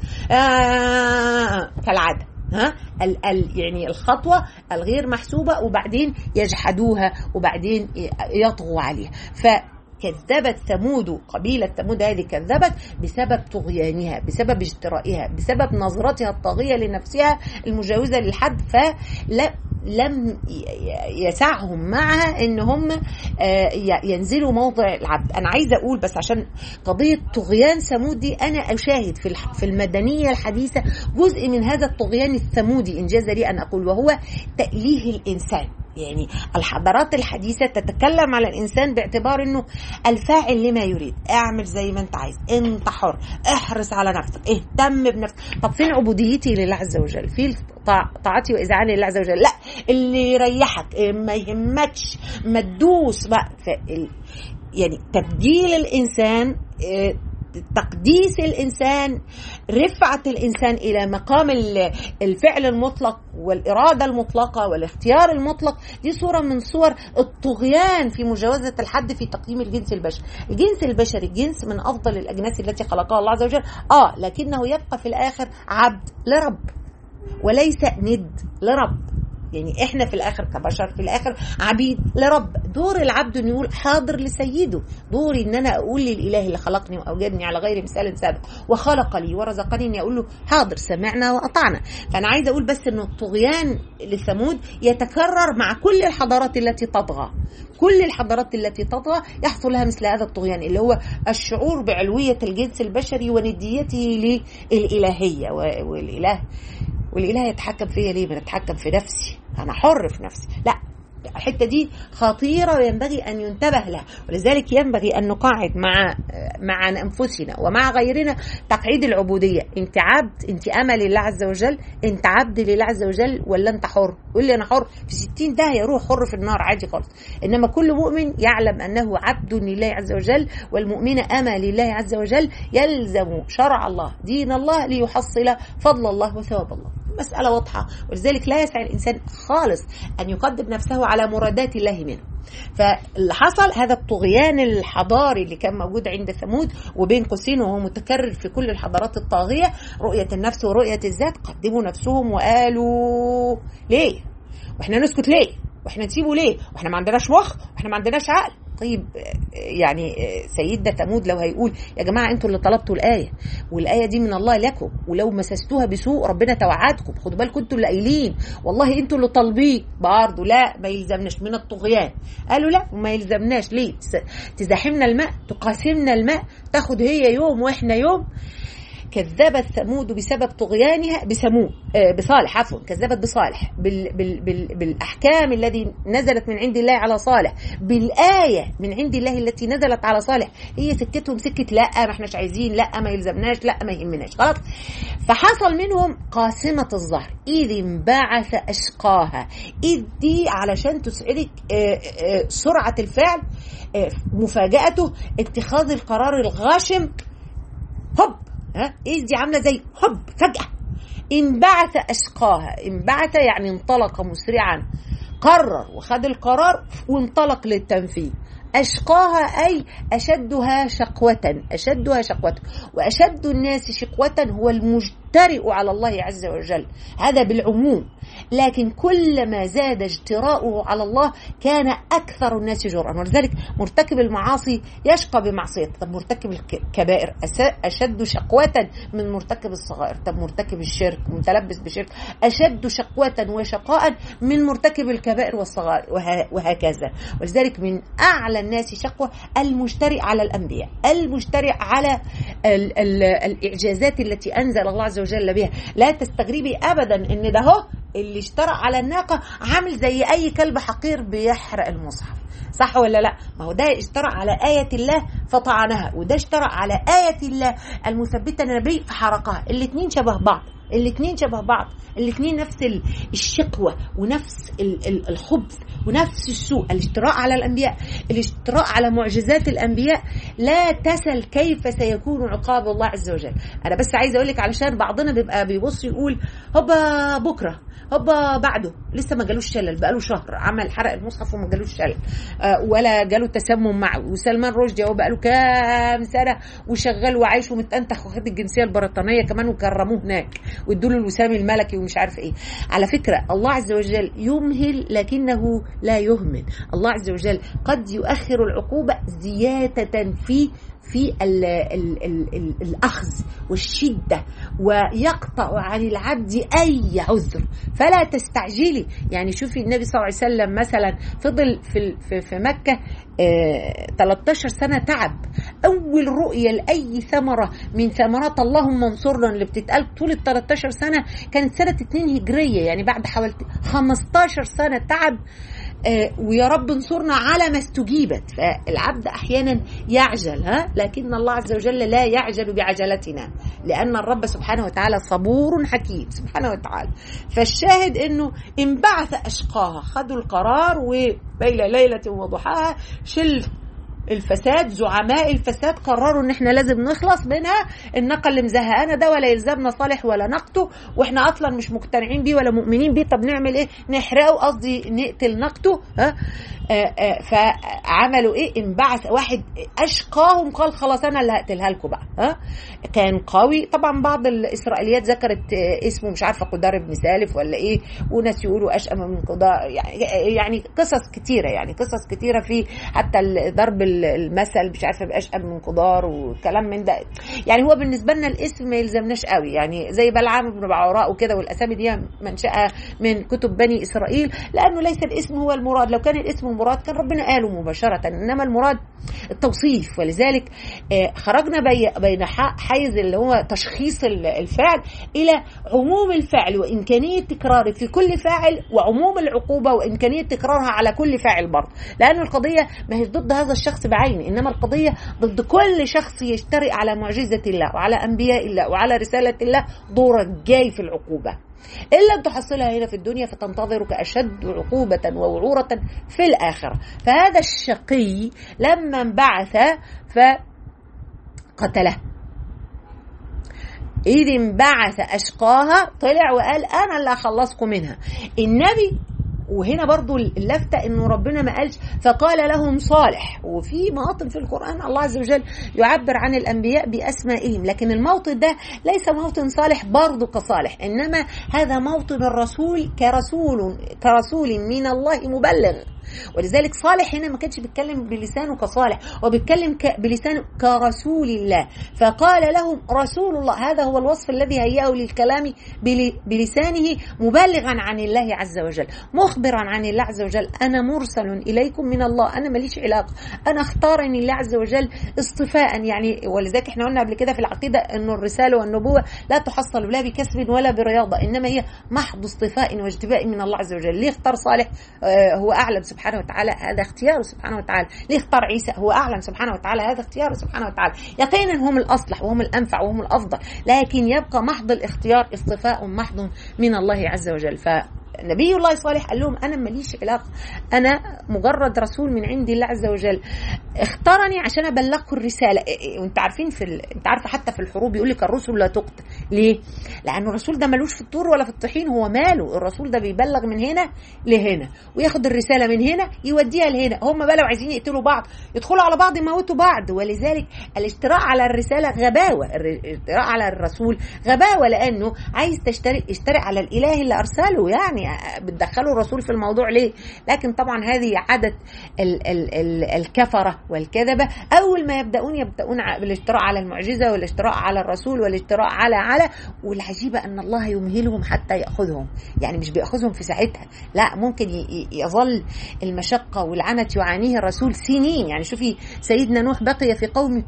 آه كالعادة ها ال ال يعني الخطوه الغير محسوبه وبعدين يجحدوها وبعدين يطغوا عليها ف كذبت ثمود قبيلة ثمود هذه كذبت بسبب طغيانها بسبب اجترائها بسبب نظرتها الطاغية لنفسها المجاوزة للحد فلا لم يسعهم معها ان هم ينزلوا موضع العبد انا عايزه اقول بس عشان قضيه طغيان ثمود دي انا اشاهد في في المدنيه الحديثه جزء من هذا الطغيان الثمودي ان جاز لي ان اقول وهو تاليه الانسان يعني الحضارات الحديثة تتكلم على الإنسان باعتبار أنه الفاعل لما يريد اعمل زي ما أنت عايز أنت حر احرص على نفسك اهتم بنفسك طب فين عبوديتي لله عز وجل في طاعتي وإذعاني لله عز وجل لا اللي يريحك ما يهمكش ما تدوس بقى يعني تبديل الإنسان تقديس الانسان رفعه الانسان الى مقام الفعل المطلق والاراده المطلقه والاختيار المطلق دي صوره من صور الطغيان في مجاوزه الحد في تقييم الجنس البشري الجنس البشري جنس من افضل الاجناس التي خلقها الله عز وجل اه لكنه يبقى في الاخر عبد لرب وليس ند لرب يعني احنا في الاخر كبشر في الاخر عبيد لرب دور العبد انه يقول حاضر لسيده دوري ان انا اقول للاله اللي خلقني واوجدني على غير مثال سابق وخلق لي ورزقني اني اقول له حاضر سمعنا واطعنا فانا عايزه اقول بس انه الطغيان لثمود يتكرر مع كل الحضارات التي تطغى كل الحضارات التي تطغى يحصل لها مثل هذا الطغيان اللي هو الشعور بعلويه الجنس البشري ونديته للالهيه والاله والاله يتحكم فيا ليه؟ بنتحكم في نفسي انا حر في نفسي لا الحته دي خطيره وينبغي ان ينتبه لها ولذلك ينبغي ان نقاعد مع مع انفسنا ومع غيرنا تقعيد العبوديه انت عبد انت امل لله عز وجل انت عبد لله عز وجل ولا انت حر يقول لي انا حر في 60 ده يروح حر في النار عادي خالص انما كل مؤمن يعلم انه عبد لله عز وجل والمؤمنه امل لله عز وجل يلزم شرع الله دين الله ليحصل فضل الله وثواب الله مسألة واضحة ولذلك لا يسعى الإنسان خالص أن يقدم نفسه على مرادات الله منه فاللي حصل هذا الطغيان الحضاري اللي كان موجود عند ثمود وبين قوسين وهو متكرر في كل الحضارات الطاغية رؤية النفس ورؤية الذات قدموا نفسهم وقالوا ليه واحنا نسكت ليه واحنا نسيبه ليه واحنا ما عندناش مخ واحنا ما عندناش عقل طيب يعني سيدنا ثمود لو هيقول يا جماعه انتوا اللي طلبتوا الايه والايه دي من الله لكم ولو مسستوها بسوء ربنا توعدكم خدوا بالكم انتوا اللي قايلين والله انتوا اللي طالبين برضه لا ما يلزمناش من الطغيان قالوا لا وما يلزمناش ليه تزاحمنا الماء تقاسمنا الماء تاخد هي يوم واحنا يوم كذبت ثمود بسبب طغيانها بثمود آه بصالح عفوا كذبت بصالح بال بال بال بالاحكام الذي نزلت من عند الله على صالح بالايه من عند الله التي نزلت على صالح هي سكتهم سكه لا ما احناش عايزين لا ما يلزمناش لا ما يهمناش خلاص فحصل منهم قاسمه الظهر اذ انبعث اشقاها اذ دي علشان تسعدك آه آه سرعه الفعل مفاجاته اتخاذ القرار الغاشم هوب ها ايه دي عامله زي هوب فجاه انبعث اشقاها انبعث يعني انطلق مسرعا قرر وخد القرار وانطلق للتنفيذ أشقاها أي أشدها شقوة أشدها شقوة وأشد الناس شقوة هو المجترئ على الله عز وجل هذا بالعموم لكن كلما زاد اجتراؤه على الله كان أكثر الناس جرأة ولذلك مرتكب المعاصي يشقى بمعصيته طب مرتكب الكبائر أشد شقوة من مرتكب الصغائر طب مرتكب الشرك متلبس بشرك أشد شقوة وشقاء من مرتكب الكبائر والصغائر وهكذا ولذلك من أعلى الناس شقوة المجترئ على الأنبياء المجترئ على ال ال الإعجازات التي أنزل الله عز وجل بها لا تستغربي أبدا إن ده هو اللي اشترى على الناقة عامل زي أي كلب حقير بيحرق المصحف صح ولا لا ما هو ده اشترى على آية الله فطعنها وده اشترى على آية الله المثبتة النبي فحرقها الاتنين شبه بعض الاثنين شبه بعض الاثنين نفس الشقوة ونفس الخبث ونفس السوء الاشتراء على الأنبياء الاشتراء على معجزات الأنبياء لا تسل كيف سيكون عقاب الله عز وجل أنا بس عايزة أقول لك علشان بعضنا بيبقى بيبص يقول هوبا بكرة هوبا بعده لسه ما جالوش شلل بقاله شهر عمل حرق المصحف وما جالوش شلل آه ولا جاله تسمم معه وسلمان رشدي هو بقاله كام سنه وشغال وعايش ومتأنتخ واخد الجنسيه البريطانيه كمان وكرموه هناك وادوا له الوسام الملكي ومش عارف ايه على فكره الله عز وجل يمهل لكنه لا يهمل الله عز وجل قد يؤخر العقوبه زياده في في ال ال ال ال الأخذ والشدة ويقطع عن العبد أي عذر فلا تستعجلي يعني شوفي النبي صلى الله عليه وسلم مثلا فضل في, في, في مكة آه 13 سنة تعب أول رؤية لأي ثمرة من ثمرات اللهم انصرنا اللي بتتقال طول ال 13 سنة كانت سنة 2 هجرية يعني بعد حوالي 15 سنة تعب آه ويا رب انصرنا على ما استجيبت فالعبد احيانا يعجل ها لكن الله عز وجل لا يعجل بعجلتنا لان الرب سبحانه وتعالى صبور حكيم سبحانه وتعالى فالشاهد انه انبعث اشقاها خدوا القرار وبين ليله وضحاها شل الفساد زعماء الفساد قرروا ان احنا لازم نخلص منها الناقه اللي مزهقانا ده ولا يلزمنا صالح ولا نقته واحنا اصلا مش مقتنعين بيه ولا مؤمنين بيه طب نعمل ايه نحرقه قصدي نقتل نقته ها آآ آآ فعملوا ايه انبعث واحد اشقاهم قال خلاص انا اللي هقتلها لكم بقى ها كان قوي طبعا بعض الاسرائيليات ذكرت اسمه مش عارفه قدار بن سالف ولا ايه وناس يقولوا اشأم من قدار يعني يعني قصص كتيره يعني قصص كتيره في حتى ضرب المثل مش عارفه باشأم من قدار وكلام من ده يعني هو بالنسبه لنا الاسم ما يلزمناش قوي يعني زي بلعام بن بعوراء وكده والاسامي دي منشأها من كتب بني اسرائيل لانه ليس الاسم هو المراد لو كان الاسم المراد كان ربنا قاله مباشره انما المراد التوصيف ولذلك خرجنا بين حيز اللي هو تشخيص الفعل الى عموم الفعل وامكانيه تكراره في كل فاعل وعموم العقوبه وامكانيه تكرارها على كل فاعل برضه لان القضيه ما هيش ضد هذا الشخص بعينه انما القضيه ضد كل شخص يجترئ على معجزه الله وعلى انبياء الله وعلى رساله الله دورك جاي في العقوبه إن لم تحصلها هنا في الدنيا فتنتظرك أشد عقوبة ووعورة في الآخرة فهذا الشقي لما انبعث فقتله إذ انبعث أشقاها طلع وقال أنا اللي أخلصكم منها النبي وهنا برضو اللفتة انه ربنا ما قالش فقال لهم صالح وفي مواطن في القرآن الله عز وجل يعبر عن الأنبياء بأسمائهم لكن الموطن ده ليس موطن صالح برضو كصالح إنما هذا موطن الرسول كرسول كرسول من الله مبلغ ولذلك صالح هنا ما كانش بيتكلم بلسانه كصالح هو بيتكلم ك- بلسانه كرسول الله فقال لهم رسول الله هذا هو الوصف الذي هيئه للكلام بل- بلسانه مبلغا عن الله عز وجل مخبرا عن الله عز وجل انا مرسل اليكم من الله انا ماليش علاقه انا اختارني الله عز وجل اصطفاء يعني ولذلك احنا قلنا قبل كده في العقيده ان الرساله والنبوه لا تحصل لا بكسب ولا برياضه انما هي محض اصطفاء واجتباء من الله عز وجل ليه اختار صالح آه، هو اعلم سبحانه وتعالى هذا اختياره سبحانه وتعالى ليه اختار عيسى هو اعلم سبحانه وتعالى هذا اختياره سبحانه وتعالى يقينا هم الاصلح وهم الانفع وهم الافضل لكن يبقى محض الاختيار اصطفاء محض من الله عز وجل ف نبي الله صالح قال لهم انا ماليش علاقه انا مجرد رسول من عند الله عز وجل اختارني عشان ابلغكم الرساله إيه- إيه، وانت عارفين في ال... انت عارفه حتى في الحروب يقول لك الرسل لا تقتل ليه لان الرسول ده ملوش في الطور ولا في الطحين هو ماله الرسول ده بيبلغ من هنا لهنا وياخد الرساله من هنا يوديها لهنا هم بقى لو عايزين يقتلوا بعض يدخلوا على بعض يموتوا بعض ولذلك الاشتراء على الرساله غباوه الر- الاشتراء على الرسول غباوه لانه عايز تشتري يشتري على الاله اللي ارسله يعني بتدخلوا الرسول في الموضوع ليه لكن طبعا هذه عاده ال ال ال الكفره والكذبه اول ما يبداون يبداون ع- بالاشتراء على المعجزه والاشتراء على الرسول والاشتراء على على والعجيبه ان الله يمهلهم حتى ياخذهم يعني مش بياخذهم في ساعتها لا ممكن ي- ي- يظل المشقه والعنت يعانيه الرسول سنين يعني شوفي سيدنا نوح بقي في قومه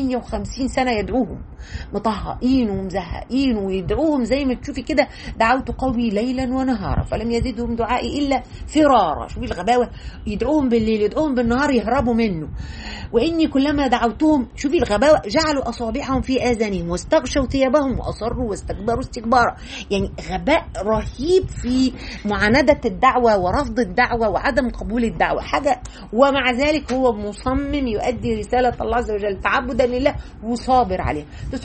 950 سنه يدعوهم مطهقين ومزهقين ويدعوهم زي ما تشوفي كده دعوت قومي ليلا ونهارا فلم يزدهم دعائي الا فرارا شوفي الغباوه يدعوهم بالليل يدعوهم بالنهار يهربوا منه واني كلما دعوتهم شوفي الغباوه جعلوا اصابعهم في اذانهم واستغشوا ثيابهم واصروا واستكبروا استكبارا يعني غباء رهيب في معانده الدعوه ورفض الدعوه وعدم قبول الدعوه حاجه ومع ذلك هو مصمم يؤدي رساله الله عز وجل تعبدا لله وصابر عليها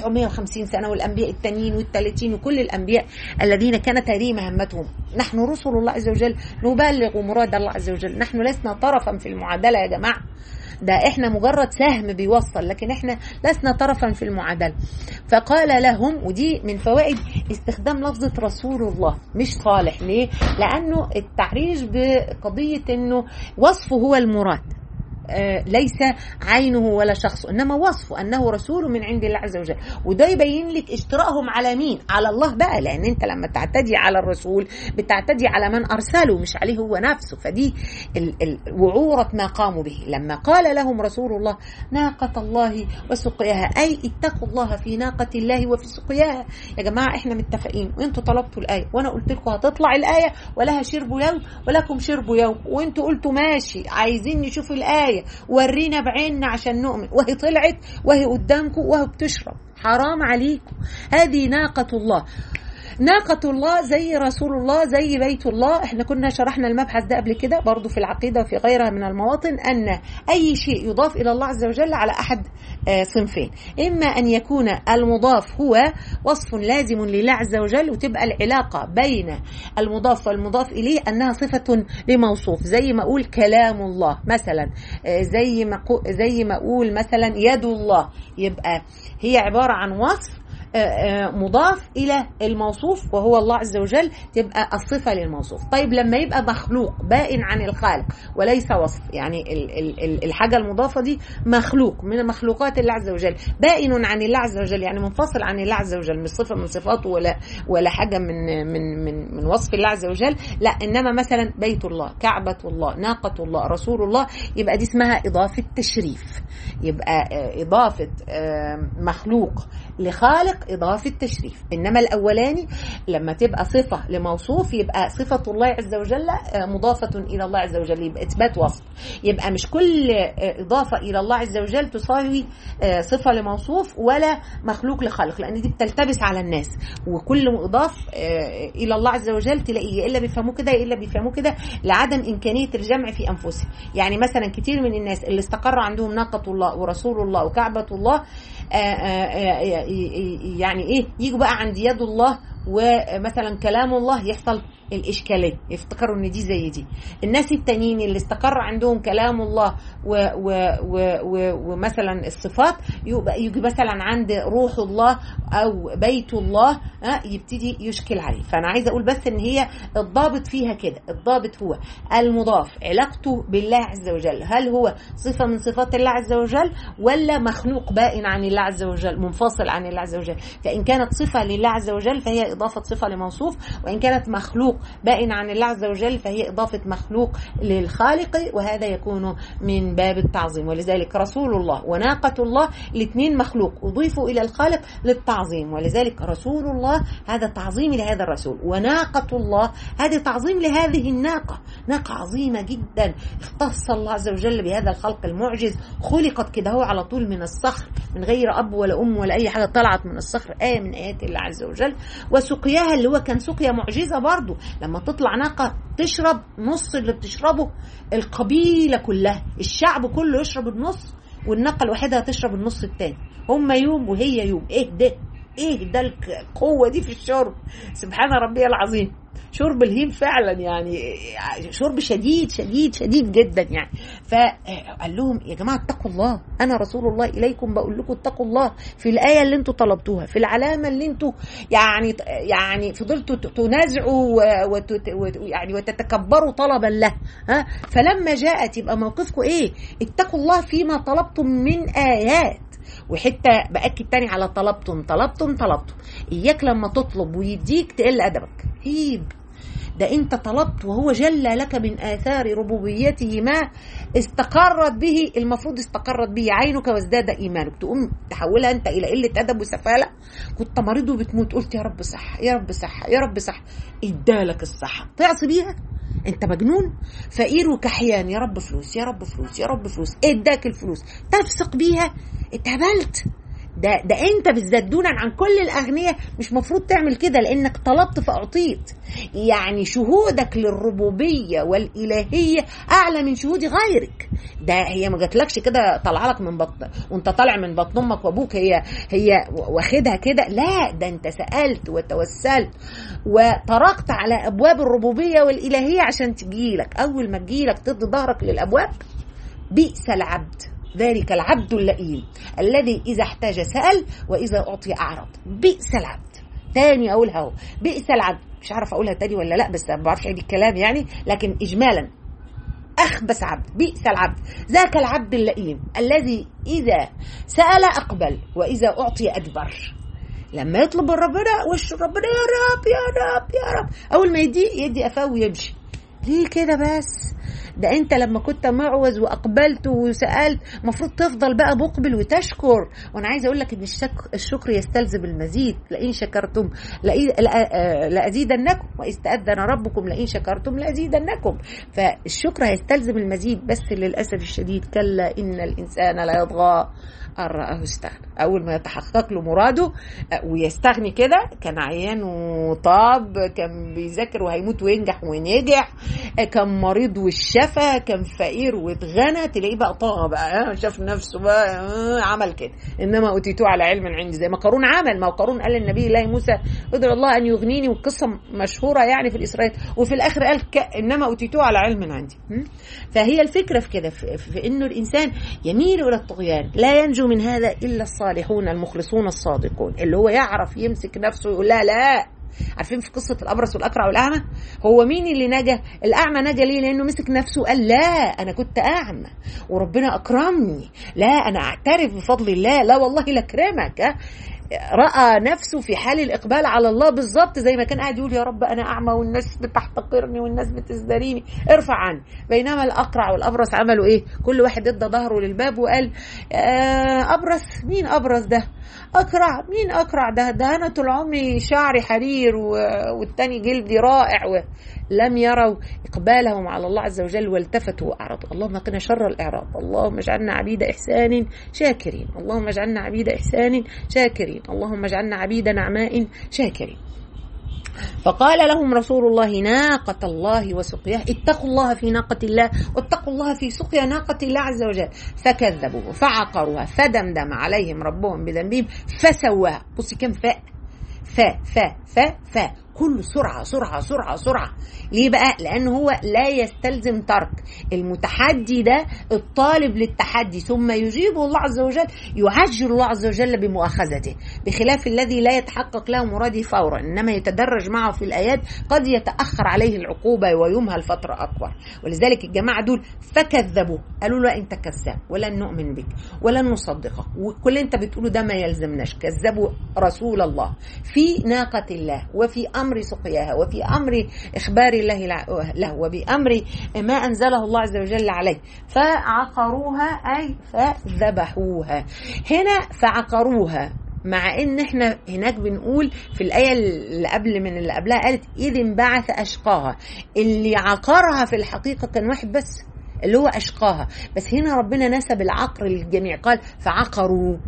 950 سنه والانبياء التانيين والثالثين وكل الانبياء الذين كانت هذه مهمتهم نحن رسل الله عز وجل نبلغ مراد الله عز وجل نحن لسنا طرفا في المعادله يا جماعه ده احنا مجرد سهم بيوصل لكن احنا لسنا طرفا في المعادله فقال لهم ودي من فوائد استخدام لفظه رسول الله مش صالح ليه لانه التعريج بقضيه انه وصفه هو المراد آه، ليس عينه ولا شخصه انما وصفه انه رسول من عند الله عز وجل وده يبين لك اشتراءهم على مين على الله بقى لان انت لما تعتدي على الرسول بتعتدي على من ارسله مش عليه هو نفسه فدي ال- ال- وعوره ما قاموا به لما قال لهم رسول الله ناقه الله وسقياها اي اتقوا الله في ناقه الله وفي سقياها يا جماعه احنا متفقين وانتوا طلبتوا الايه وانا قلت لكم هتطلع الايه ولها شرب يوم ولكم شرب يوم وانتوا قلتوا ماشي عايزين نشوف الايه ورينا بعيننا عشان نؤمن وهي طلعت وهي قدامكم وهي بتشرب حرام عليكم هذه ناقه الله ناقة الله زي رسول الله زي بيت الله احنا كنا شرحنا المبحث ده قبل كده برضو في العقيدة وفي غيرها من المواطن أن أي شيء يضاف إلى الله عز وجل على أحد آه، صنفين إما أن يكون المضاف هو وصف لازم لله عز وجل وتبقى العلاقة بين المضاف والمضاف إليه أنها صفة لموصوف زي ما أقول كلام الله مثلا آه، زي ما قو- زي ما أقول مثلا يد الله يبقى هي عبارة عن وصف آه، آه، مضاف الى الموصوف وهو الله عز وجل تبقى الصفه للموصوف طيب لما يبقى مخلوق بائن عن الخالق وليس وصف يعني ال- ال- ال- الحاجه المضافه دي مخلوق من مخلوقات الله عز وجل بائن عن الله عز وجل يعني منفصل عن الله عز وجل مش صفه من صفاته ولا ولا حاجه من من من من وصف الله عز وجل لا انما مثلا بيت الله كعبه الله ناقه الله رسول الله يبقى دي اسمها اضافه تشريف يبقى آه، اضافه آه، مخلوق لخالق إضافة تشريف إنما الأولاني لما تبقى صفة لموصوف يبقى صفة الله عز وجل آه، مضافة إلى الله عز وجل يبقى إثبات وصف يبقى مش كل آه، إضافة إلى الله عز وجل تساوي آه، صفة لموصوف ولا مخلوق لخالق لأن دي بتلتبس على الناس وكل مضاف آه، إلى الله عز وجل تلاقيه يا إلا بيفهموه كده يا إلا بيفهموه كده لعدم إمكانية الجمع في أنفسهم يعني مثلا كتير من الناس اللي استقر عندهم ناقة الله ورسول الله وكعبة الله آه، آه، آه، ي- ي- يعني ايه يجوا بقى عند يد الله ومثلا كلام الله يحصل الإشكالية يفتكروا إن دي زي دي الناس التانيين اللي استقر عندهم كلام الله و و و و ومثلا الصفات يبقى يجي مثلا عند روح الله أو بيت الله ها يبتدي يشكل عليه فأنا عايزة أقول بس إن هي الضابط فيها كده الضابط هو المضاف علاقته بالله عز وجل هل هو صفة من صفات الله عز وجل ولا مخلوق بائن عن الله عز وجل منفصل عن الله عز وجل فإن كانت صفة لله عز وجل فهي إضافة صفة لموصوف وإن كانت مخلوق بائن عن الله عز وجل فهي إضافة مخلوق للخالق وهذا يكون من باب التعظيم ولذلك رسول الله وناقة الله الاثنين مخلوق أضيفوا إلى الخالق للتعظيم ولذلك رسول الله هذا تعظيم لهذا الرسول وناقة الله هذا تعظيم لهذه الناقة ناقة عظيمة جدا اختص الله عز وجل بهذا الخلق المعجز خلقت كده هو على طول من الصخر من غير أب ولا أم ولا أي حاجة طلعت من الصخر آية من آيات الله عز وجل وسقياها اللي هو كان سقيا معجزة برضه لما تطلع ناقة تشرب نص اللي بتشربه القبيلة كلها الشعب كله يشرب النص والناقة الوحيدة هتشرب النص التاني هم يوم وهي يوم ايه ده ايه ده القوة دي في الشرب سبحان ربي العظيم شرب الهيم فعلا يعني شرب شديد شديد شديد جدا يعني فقال لهم يا جماعه اتقوا الله انا رسول الله اليكم بقول لكم اتقوا الله في الايه اللي انتم طلبتوها في العلامه اللي انتم يعني يعني فضلتوا تنازعوا ويعني وتتكبروا طلبا له ها فلما جاءت يبقى موقفكم ايه اتقوا الله فيما طلبتم من ايات وحته باكد تاني على طلبتم طلبتم طلبتم اياك لما تطلب ويديك تقل ادبك عيب ده انت طلبت وهو جلى لك من اثار ربوبيته ما استقرت به المفروض استقرت به عينك وازداد ايمانك تقوم تحولها انت الى قله ادب وسفاله كنت مريض وبتموت قلت يا رب صح يا رب صح يا رب صح ادالك الصحه تعصي بيها انت مجنون فقير وكحيان يا رب فلوس يا رب فلوس يا رب فلوس اداك الفلوس تفسق بيها اتهبلت ده ده انت بالذات دونا عن كل الاغنياء مش مفروض تعمل كده لانك طلبت فاعطيت يعني شهودك للربوبيه والالهيه اعلى من شهود غيرك ده هي ما جاتلكش كده طالعه لك من بطن وانت طالع من بطن امك وابوك هي هي واخدها كده لا ده انت سالت وتوسلت وطرقت على ابواب الربوبيه والالهيه عشان تجيلك اول ما تجيلك تدي ظهرك للابواب بئس العبد ذلك العبد اللئيم الذي إذا احتاج سأل وإذا أعطي أعرض بئس العبد تاني أقولها أهو بئس العبد مش عارف أقولها تاني ولا لا بس ما بعرفش أعيد الكلام يعني لكن إجمالا أخبث عبد بئس العبد ذاك العبد اللئيم الذي إذا سأل أقبل وإذا أعطي أدبر لما يطلب من ربنا وش ربنا يا رب يا رب يا رب أول ما يدي يدي قفاه ويمشي ليه كده بس ده انت لما كنت معوز واقبلت وسالت المفروض تفضل بقى مقبل وتشكر وانا عايزه اقول لك ان الشكر يستلزم المزيد لئن شكرتم لازيدنكم واذ تاذن ربكم لئن شكرتم لازيدنكم فالشكر هيستلزم المزيد بس للاسف الشديد كلا ان الانسان لا يطغى ان راه استغنى اول ما يتحقق له مراده ويستغني كده كان عيان وطاب كان بيذاكر وهيموت وينجح ونجح كان مريض والشفى كان فقير واتغنى تلاقيه بقى طغى بقى شاف نفسه بقى عمل كده انما اوتيتوه على علم عندي زي ما قارون عمل ما قارون قال للنبي الله موسى ادعو الله ان يغنيني والقصه مشهوره يعني في الاسرائيل وفي الاخر قال انما اوتيتوه على علم عندي فهي الفكره في كده في, في انه الانسان يميل الى الطغيان لا ينجو من هذا الا الصالحون المخلصون الصادقون اللي هو يعرف يمسك نفسه ويقول لا لا عارفين في قصة الأبرص والأقرع والأعمى هو مين اللي نجا الأعمى نجا ليه لأنه مسك نفسه قال لا أنا كنت أعمى وربنا أكرمني لا أنا أعترف بفضل الله لا والله لأكرمك راى نفسه في حال الاقبال على الله بالظبط زي ما كان قاعد يقول يا رب انا اعمى والناس بتحتقرني والناس بتزدريني ارفع عني بينما الاقرع والابرص عملوا ايه كل واحد ادى ظهره للباب وقال آه ابرص مين ابرص ده اقرع مين اقرع ده ده انا طول عمري شعري حرير والتاني جلدي رائع و... لم يروا إقبالهم على الله عز وجل والتفتوا وأعرضوا اللهم قنا شر الإعراض اللهم اجعلنا عبيد إحسان شاكرين اللهم اجعلنا عبيد إحسان شاكرين اللهم اجعلنا عبيد نعماء شاكرين فقال لهم رسول الله ناقة الله وسقياه اتقوا الله في ناقة الله واتقوا الله في سقيا ناقة الله عز وجل فكذبوا فعقروها فدمدم عليهم ربهم بذنبهم فسواها بصي كم فاء ف ف ف ف كله سرعة سرعة سرعة سرعة ليه بقى لأنه هو لا يستلزم ترك المتحدي ده الطالب للتحدي ثم يجيبه الله عز وجل يعجل الله عز وجل بمؤاخذته بخلاف الذي لا يتحقق له مراده فورا إنما يتدرج معه في الآيات قد يتأخر عليه العقوبة ويمهل فترة أكبر ولذلك الجماعة دول فكذبوه قالوا له أنت كذاب ولن نؤمن بك ولن نصدقك وكل اللي أنت بتقوله ده ما يلزمناش كذبوا رسول الله في ناقة الله وفي أمر سقياها وفي أمر إخبار الله له وبأمر ما أنزله الله عز وجل عليه فعقروها أي فذبحوها هنا فعقروها مع ان احنا هناك بنقول في الايه اللي قبل من اللي قبلها قالت اذ انبعث اشقاها اللي عقرها في الحقيقه كان واحد بس اللي هو أشقاها بس هنا ربنا نسب العقر للجميع قال فعقروا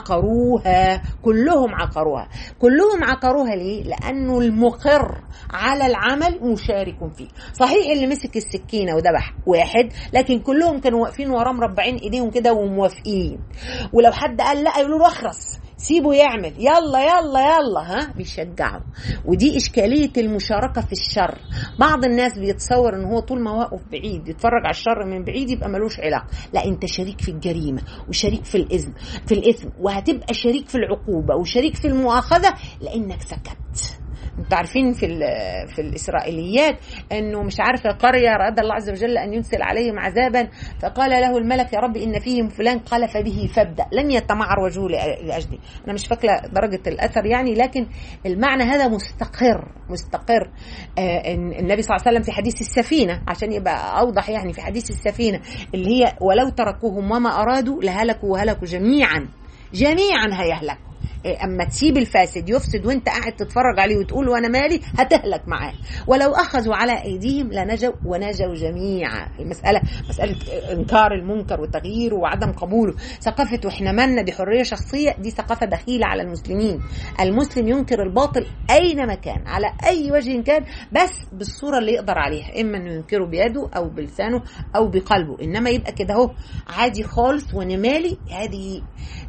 فعقروها كلهم عقروها كلهم عقروها ليه لأنه المقر على العمل مشارك فيه صحيح اللي مسك السكينة وذبح واحد لكن كلهم كانوا واقفين وراه مربعين ايديهم كده وموافقين ولو حد قال لا يقولوا له اخرس سيبه يعمل يلا يلا يلا ها بيشجعوا ودي إشكالية المشاركة في الشر بعض الناس بيتصور ان هو طول ما واقف بعيد يتفرج على الشر من بعيد يبقى ملوش علاقة لا انت شريك في الجريمة وشريك في الإثم في الإثم وهتبقى شريك في العقوبة وشريك في المؤاخذة لأنك سكت انتوا عارفين في في الاسرائيليات انه مش عارفه قريه اراد الله عز وجل ان ينزل عليهم عذابا فقال له الملك يا رب ان فيهم فلان قال فبه فابدا لن يتمعر وجهه لاجلي انا مش فاكره درجه الاثر يعني لكن المعنى هذا مستقر مستقر آه النبي صلى الله عليه وسلم في حديث السفينه عشان يبقى اوضح يعني في حديث السفينه اللي هي ولو تركوهم وما ارادوا لهلكوا وهلكوا جميعا جميعا هيهلكوا اما تسيب الفاسد يفسد وانت قاعد تتفرج عليه وتقول وانا مالي هتهلك معاه ولو اخذوا على ايديهم لنجوا ونجوا جميعا المساله مساله انكار المنكر وتغييره وعدم قبوله ثقافه واحنا مالنا دي حريه شخصيه دي ثقافه دخيله على المسلمين المسلم ينكر الباطل اينما كان على اي وجه كان بس بالصوره اللي يقدر عليها اما انه ينكره بيده او بلسانه او بقلبه انما يبقى كده اهو عادي خالص وانا مالي هذه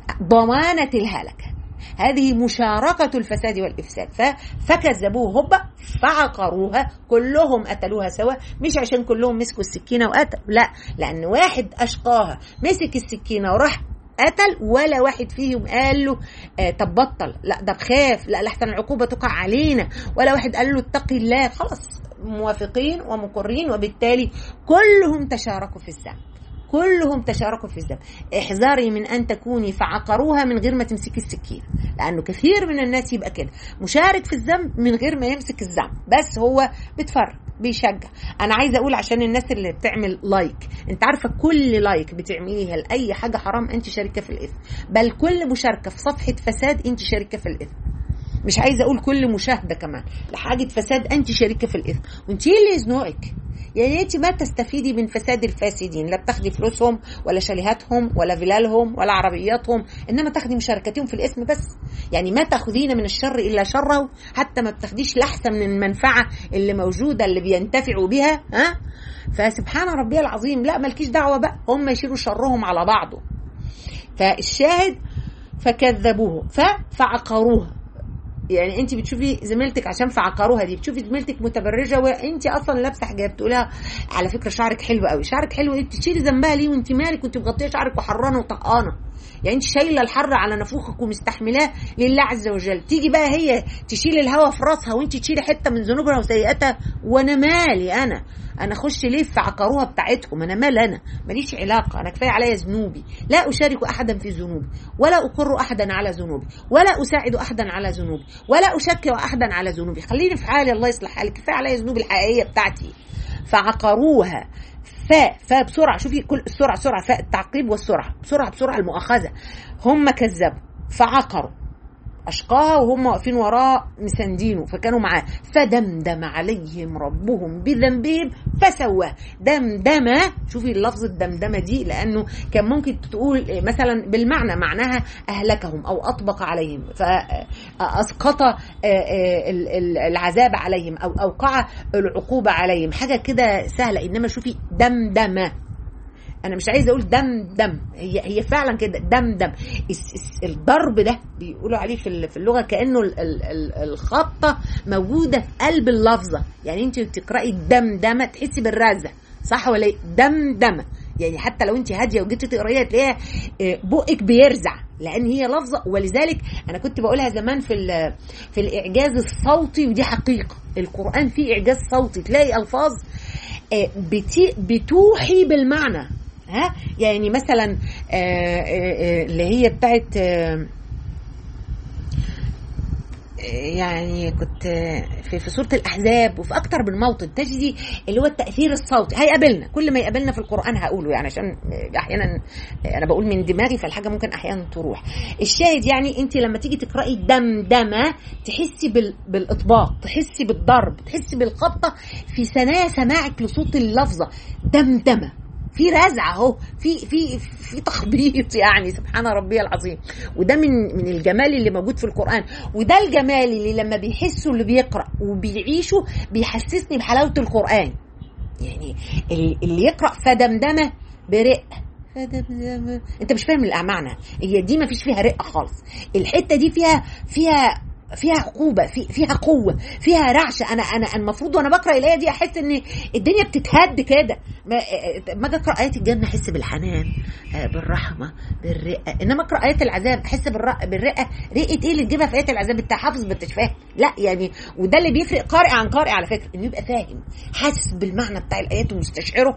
ضمانه الهلكه هذه مشاركة الفساد والإفساد فكذبوه هوبا فعقروها كلهم قتلوها سوا مش عشان كلهم مسكوا السكينة وقتلوا لا لأن واحد أشقاها مسك السكينة وراح قتل ولا واحد فيهم قال له آه طب بطل لا ده بخاف لا لحسن العقوبة تقع علينا ولا واحد قال له اتقي الله خلاص موافقين ومقرين وبالتالي كلهم تشاركوا في الذنب كلهم تشاركوا في الذنب احذري من ان تكوني فعقروها من غير ما تمسكي السكين لانه كثير من الناس يبقى كده مشارك في الذنب من غير ما يمسك الذنب بس هو بيتفرج بيشجع انا عايزه اقول عشان الناس اللي بتعمل لايك انت عارفه كل لايك بتعمليها لاي حاجه حرام انت شريكه في الاثم بل كل مشاركه في صفحه فساد انت شريكه في الاثم مش عايزه اقول كل مشاهده كمان لحاجه فساد انت شريكه في الاثم وانت ايه اللي يزنقك يعني انت ما تستفيدي من فساد الفاسدين لا بتاخدي فلوسهم ولا شاليهاتهم ولا فلالهم ولا عربياتهم انما تاخدي مشاركتهم في الاسم بس يعني ما تاخذين من الشر الا شره حتى ما بتاخديش لحسه من المنفعه اللي موجوده اللي بينتفعوا بها ها فسبحان ربي العظيم لا مالكيش دعوه بقى هم يشيلوا شرهم على بعضه فالشاهد فكذبوه فعقروها يعني انت بتشوفي زميلتك عشان فعقروها دي بتشوفي زميلتك متبرجه وانت اصلا لابسه حجاب تقولها على فكره شعرك حلو قوي شعرك حلو انت تشيلي ذنبها ليه وانت مالك وانت مغطيه شعرك وحرانه وطقانه يعني انت شايله الحر على نافوخك ومستحملاه لله عز وجل تيجي بقى هي تشيل الهوا في راسها وانت تشيلي حته من ذنوبها وسيئاتها وانا مالي انا انا اخش ليه في عقروها بتاعتهم انا مال انا ماليش علاقه انا كفايه عليا ذنوبي لا اشارك احدا في ذنوبي ولا اقر احدا على ذنوبي ولا اساعد احدا على ذنوبي ولا اشكر احدا على ذنوبي خليني في حالي الله يصلح حالي كفايه عليا ذنوبي الحقيقيه بتاعتي فعقروها ف فبسرعه شوفي كل السرعه سرعه فاء التعقيب والسرعه بسرعه بسرعه المؤاخذه هم كذبوا فعقروا أشقاها وهم واقفين وراه مساندينه فكانوا معاه فدمدم عليهم ربهم بذنبهم فسواه دمدمة شوفي اللفظ الدمدمة دي لأنه كان ممكن تقول مثلا بالمعنى معناها أهلكهم أو أطبق عليهم فأسقط العذاب عليهم أو أوقع العقوبة عليهم حاجة كده سهلة إنما شوفي دمدمة انا مش عايزه اقول دم دم هي هي فعلا كده دم دم الضرب ده بيقولوا عليه في في اللغه كانه الخطه موجوده في قلب اللفظه يعني انت بتقراي دم دم تحسي بالرزه صح ولا ايه دم دم يعني حتى لو انت هاديه وجيتي تقرايها تلاقيها بقك بيرزع لان هي لفظه ولذلك انا كنت بقولها زمان في في الاعجاز الصوتي ودي حقيقه القران فيه اعجاز صوتي تلاقي الفاظ بتوحي بالمعنى ها يعني مثلا اللي هي بتاعت يعني كنت في في سوره الاحزاب وفي اكتر من موطن تجدي اللي هو التاثير الصوتي هيقابلنا كل ما يقابلنا في القران هقوله يعني عشان احيانا انا بقول من دماغي فالحاجه ممكن احيانا تروح الشاهد يعني انت لما تيجي تقراي دمدمه تحسي بال بالاطباق تحسي بالضرب تحسي بالخبطه في ثنايا سماعك لصوت اللفظه دمدمه في رزع اهو في في في تخبيط يعني سبحان ربي العظيم وده من من الجمال اللي موجود في القران وده الجمال اللي لما بيحسوا اللي بيقرا وبيعيشوا بيحسسني بحلاوه القران يعني اللي يقرا فدمدمه برقه فدمدمه انت مش فاهم المعنى هي دي ما فيش فيها رقه خالص الحته دي فيها فيها فيها عقوبة في فيها قوة فيها رعشة أنا أنا المفروض وأنا بقرأ الآية دي أحس إن الدنيا بتتهد كده ما أجي أقرأ آية الجنة أحس بالحنان بالرحمة بالرقة إنما أقرأ آية العذاب أحس بالرقة رقة إيه اللي تجيبها في آية العذاب أنت حافظ ما أنتش فاهم لا يعني وده اللي بيفرق قارئ عن قارئ على فكرة إنه يبقى فاهم حاسس بالمعنى بتاع الآيات ومستشعره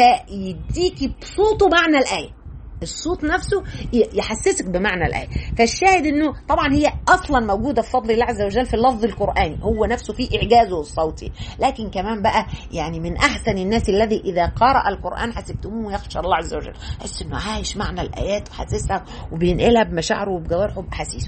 فيديكي بصوته معنى الآية الصوت نفسه يحسسك بمعنى الآية فالشاهد أنه طبعا هي أصلا موجودة في فضل الله عز وجل في اللفظ القرآني هو نفسه فيه إعجازه الصوتي لكن كمان بقى يعني من أحسن الناس الذي إذا قرأ القرآن حسبتموه يخشى الله عز وجل حس أنه عايش معنى الآيات وحاسسها وبينقلها بمشاعره وبجوارحه وبأحاسيسه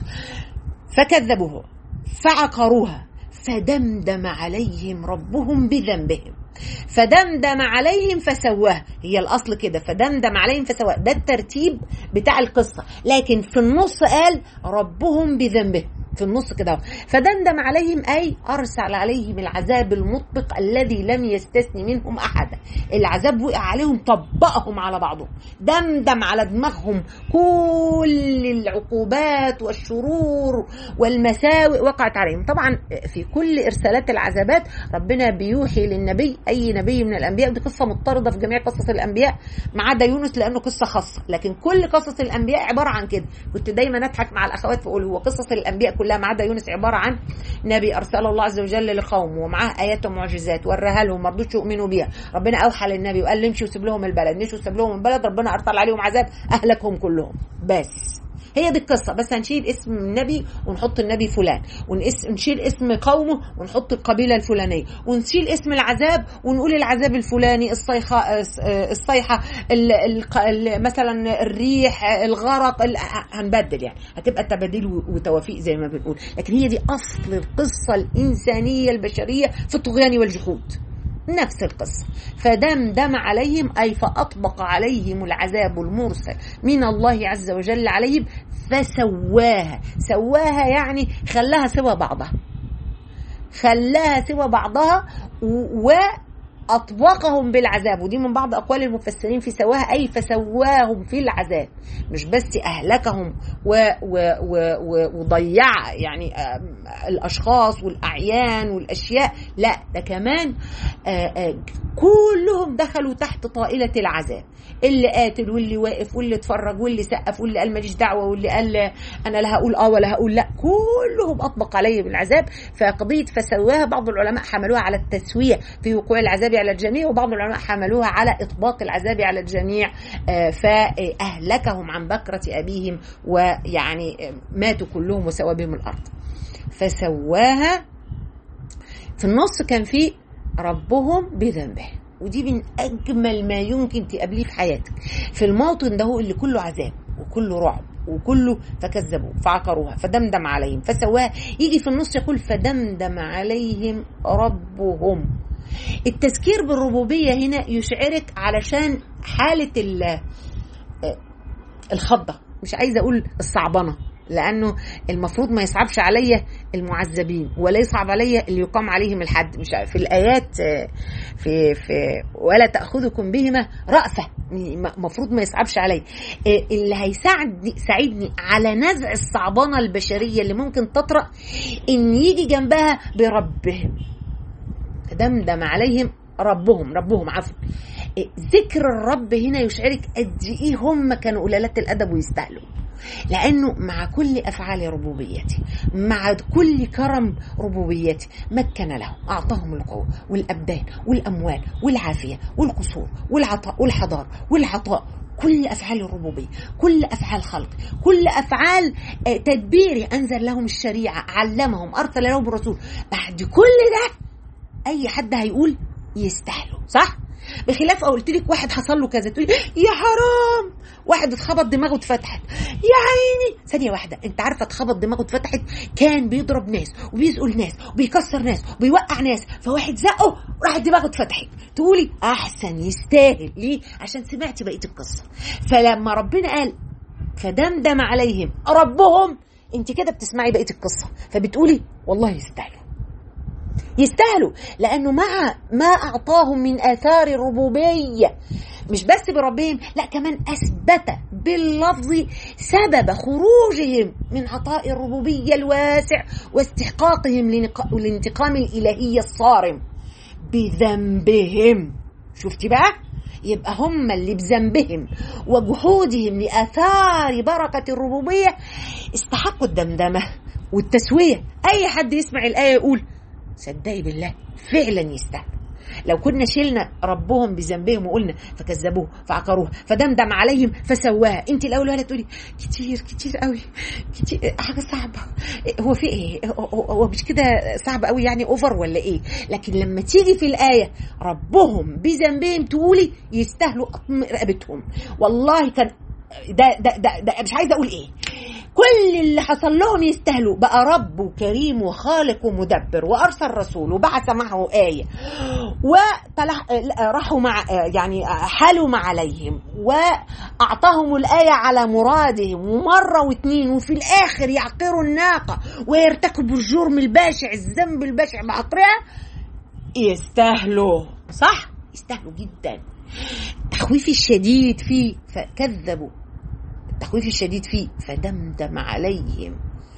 فكذبوه فعقروها فدمدم عليهم ربهم بذنبهم فدمدم عليهم فسواه هي الاصل كده فدمدم عليهم فسواه ده الترتيب بتاع القصه لكن في النص قال ربهم بذنبهم في النص كده فدمدم عليهم اي ارسل عليهم العذاب المطبق الذي لم يستثني منهم احدا العذاب وقع عليهم طبقهم على بعضهم دمدم على دماغهم كل العقوبات والشرور والمساوئ وقعت عليهم طبعا في كل ارسالات العذابات ربنا بيوحي للنبي اي نبي من الانبياء دي قصه مضطرده في جميع قصص الانبياء ما عدا يونس لانه قصه خاصه لكن كل قصص الانبياء عباره عن كده كنت دايما اضحك مع الاخوات فاقول هو قصص الانبياء كلها ما عدا يونس عباره عن نبي ارسله الله عز وجل لقومه ومعاه ايات ومعجزات وراها لهم ما رضوش يؤمنوا بيها ربنا اوحى للنبي وقال له امشي وسيب لهم البلد مشوا وسيب لهم البلد ربنا ارسل عليهم عذاب اهلكهم كلهم بس هي دي القصه بس هنشيل اسم النبي ونحط النبي فلان ونشيل اسم قومه ونحط القبيله الفلانيه ونشيل اسم العذاب ونقول العذاب الفلاني الصيحه الصيحه ال ال مثلا الريح الغرق هنبدل يعني هتبقى تباديل وتوافيق زي ما بنقول لكن هي دي اصل القصه الانسانيه البشريه في الطغيان والجحود نفس القصة فدمدم عليهم أي فأطبق عليهم العذاب المرسل من الله عز وجل عليهم فسواها سواها يعني خلاها سوى بعضها خلاها سوى بعضها و أطبقهم بالعذاب ودي من بعض أقوال المفسرين في سواها أي فسواهم في العذاب مش بس أهلكهم و و و و وضيع يعني الأشخاص والأعيان والأشياء لا ده كمان كلهم دخلوا تحت طائلة العذاب اللي قاتل واللي واقف واللي اتفرج واللي سقف واللي قال ماليش دعوه واللي قال انا لا هقول اه ولا هقول لا كلهم اطبق عليه بالعذاب فقضيه فسواها بعض العلماء حملوها على التسويه في وقوع العذاب على الجميع وبعض العلماء حملوها على اطباق العذاب على الجميع فاهلكهم عن بكره ابيهم ويعني ماتوا كلهم وسوى بهم الارض فسواها في النص كان في ربهم بذنبه ودي من اجمل ما يمكن تقابليه في حياتك في الموطن ده هو اللي كله عذاب وكله رعب وكله فكذبوا فعقروها فدمدم عليهم فسواها يجي في النص يقول فدمدم عليهم ربهم التذكير بالربوبيه هنا يشعرك علشان حاله الخضه مش عايزه اقول الصعبنه لانه المفروض ما يصعبش عليا المعذبين ولا يصعب عليا اللي يقام عليهم الحد مش في الايات في في ولا تاخذكم بهما رأفه المفروض ما يصعبش عليا اللي هيساعدني ساعدني على نزع الصعبانه البشريه اللي ممكن تطرأ ان يجي جنبها بربهم دمدم عليهم ربهم ربهم عفوا ذكر الرب هنا يشعرك قد ايه هم كانوا قلالات الادب ويستاهلوا لانه مع كل افعال ربوبيته مع كل كرم ربوبيته مكن لهم اعطاهم القوه والابدان والاموال والعافيه والقصور والعطاء والحضاره والعطاء كل افعال الربوبيه كل افعال خلق كل افعال تدبير انزل لهم الشريعه علمهم ارسل لهم الرسول بعد كل ده اي حد هيقول يستاهلوا صح بخلاف او قلت لك واحد حصل له كذا تقولي يا حرام واحد اتخبط دماغه اتفتحت يا عيني ثانيه واحده انت عارفه اتخبط دماغه اتفتحت كان بيضرب ناس وبيسقل ناس وبيكسر ناس وبيوقع ناس فواحد زقه راحت دماغه اتفتحت تقولي احسن يستاهل ليه عشان سمعتي بقيه القصه فلما ربنا قال فدمدم عليهم ربهم انت كده بتسمعي بقيه القصه فبتقولي والله يستاهلوا يستاهلوا لانه مع ما اعطاهم من اثار الربوبيه مش بس بربهم لا كمان اثبت باللفظ سبب خروجهم من عطاء الربوبيه الواسع واستحقاقهم للانتقام الالهي الصارم بذنبهم شفتي بقى يبقى هم اللي بذنبهم وجحودهم لاثار بركه الربوبيه استحقوا الدمدمه والتسويه اي حد يسمع الايه يقول صدقي بالله فعلا يستاهلوا لو كنا شلنا ربهم بذنبهم وقلنا فكذبوه فعقروه فدمدم عليهم فسواها انت الاول ولا تقولي كتير كتير قوي كتير حاجه صعبه هو في ايه هو مش كده صعب قوي يعني اوفر ولا ايه لكن لما تيجي في الايه ربهم بذنبهم تقولي يستاهلوا قطم رقبتهم والله كان ده ده ده, ده مش عايزه اقول ايه كل اللي حصل لهم يستاهلوا بقى رب وكريم وخالق ومدبر وارسل رسول وبعث معه ايه وراحوا مع يعني حالوا عليهم واعطاهم الايه على مرادهم ومره واثنين وفي الاخر يعقروا الناقه ويرتكبوا الجرم البشع الذنب البشع بعطرها يستاهلوا صح يستاهلوا جدا التخويف الشديد فيه فكذبوا التخويف الشديد فيه فدمدم عليهم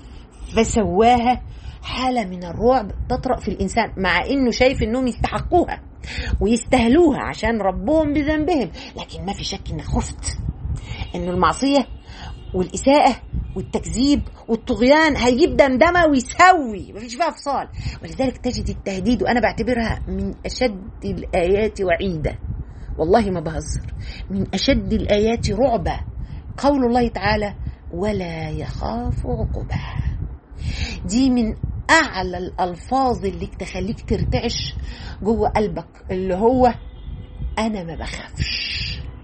فسواها حالة من الرعب تطرأ في الإنسان مع إنه شايف إنهم يستحقوها ويستاهلوها عشان ربهم بذنبهم لكن ما في شك إنك خفت إنه المعصية والإساءة والتكذيب والطغيان هيجيب دمدمة ويسوي مفيش فيها فصال ولذلك تجد التهديد وأنا بعتبرها من أشد الآيات وعيدة والله ما بهزر من أشد الآيات رعبا قول الله تعالى ولا يخاف عقبها دي من أعلى الألفاظ اللي تخليك ترتعش جوه قلبك اللي هو أنا ما بخافش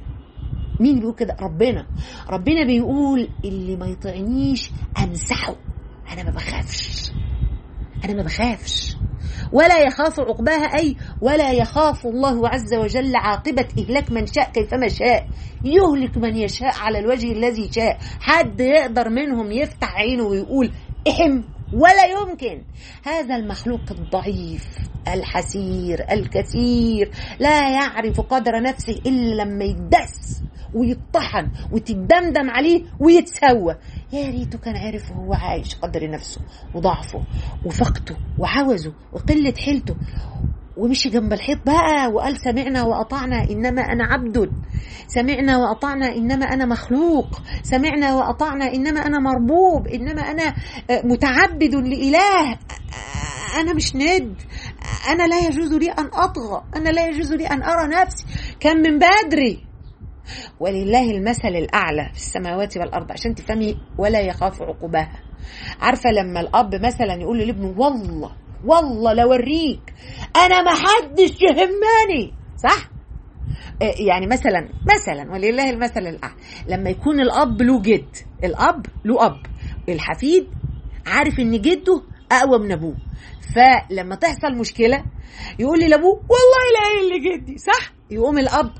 مين بيقول كده ربنا ربنا بيقول اللي ما يطعنيش امسحه انا ما بخافش انا ما بخافش ولا يخاف عقباها اي ولا يخاف الله عز وجل عاقبه اهلاك من شاء كيفما شاء يهلك من يشاء على الوجه الذي شاء حد يقدر منهم يفتح عينه ويقول احم ولا يمكن هذا المخلوق الضعيف الحسير الكثير لا يعرف قدر نفسه الا لما يدس ويطحن وتدمدم عليه ويتسوى يا ريته كان عارف هو عايش قدر نفسه وضعفه وفقته وعوزه وقلة حيلته ومشي جنب الحيط بقى وقال سمعنا وأطعنا إنما أنا عبد سمعنا وأطعنا إنما أنا مخلوق سمعنا وأطعنا إنما أنا مربوب إنما أنا متعبد لإله أنا مش ند أنا لا يجوز لي أن أطغى أنا لا يجوز لي أن أرى نفسي كان من بدري ولله المثل الأعلى في السماوات والأرض عشان تفهمي ولا يخاف عقباها عارفة لما الأب مثلا يقول لابنه والله والله لو اوريك انا ما حدش يهمني صح يعني مثلا مثلا ولله المثل الاعلى لما يكون الاب له جد الاب له اب الحفيد عارف ان جده اقوى من ابوه فلما تحصل مشكله يقول لي لابوه والله لا اللي جدي صح يقوم الاب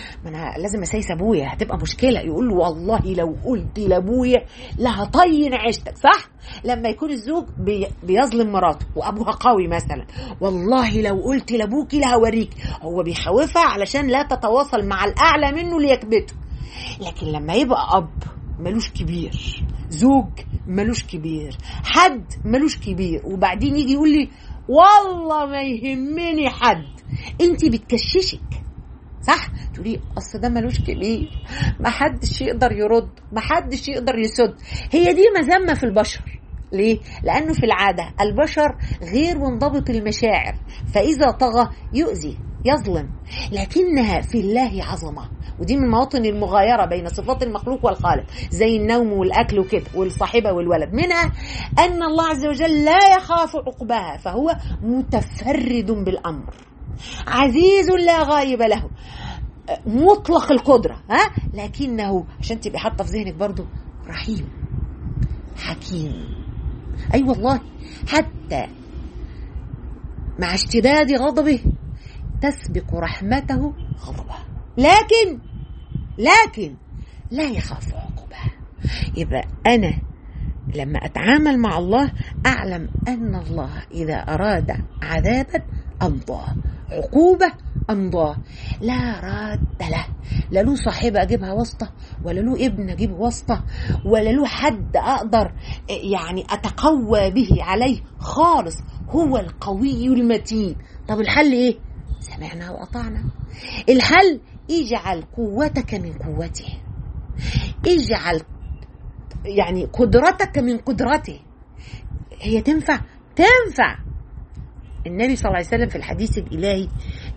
ما انا لازم اسايس ابويا هتبقى مشكله يقول له والله لو قلت لابويا لهطين عيشتك صح لما يكون الزوج بي بيظلم مراته وابوها قوي مثلا والله لو قلت لابوكي لهوريك هو بيخوفها علشان لا تتواصل مع الاعلى منه ليكبته لكن لما يبقى اب ملوش كبير زوج ملوش كبير حد ملوش كبير وبعدين يجي يقول لي والله ما يهمني حد انت بتكششك صح تقولي اصل ده ملوش كبير ما حدش يقدر يرد ما حدش يقدر يسد هي دي مذمه في البشر ليه؟ لأنه في العادة البشر غير منضبط المشاعر فإذا طغى يؤذي يظلم لكنها في الله عظمة ودي من مواطن المغايرة بين صفات المخلوق والخالق زي النوم والأكل وكده والصاحبة والولد منها أن الله عز وجل لا يخاف عقباها فهو متفرد بالأمر عزيز لا غايب له مطلق القدرة ها لكنه عشان تبقي حاطة في ذهنك برضو رحيم حكيم أي أيوة والله حتى مع اشتداد غضبه تسبق رحمته غضبه لكن لكن لا يخاف عقبه يبقى أنا لما أتعامل مع الله أعلم أن الله إذا أراد عذابا أمضاه عقوبة أمضاه لا راد له لا له صاحبة أجيبها واسطة ولا له ابن أجيبه واسطة ولا له حد أقدر يعني أتقوى به عليه خالص هو القوي المتين طب الحل إيه؟ سمعنا وأطعنا الحل اجعل قوتك من قوته اجعل يعني قدرتك من قدرته هي تنفع تنفع النبي صلى الله عليه وسلم في الحديث الإلهي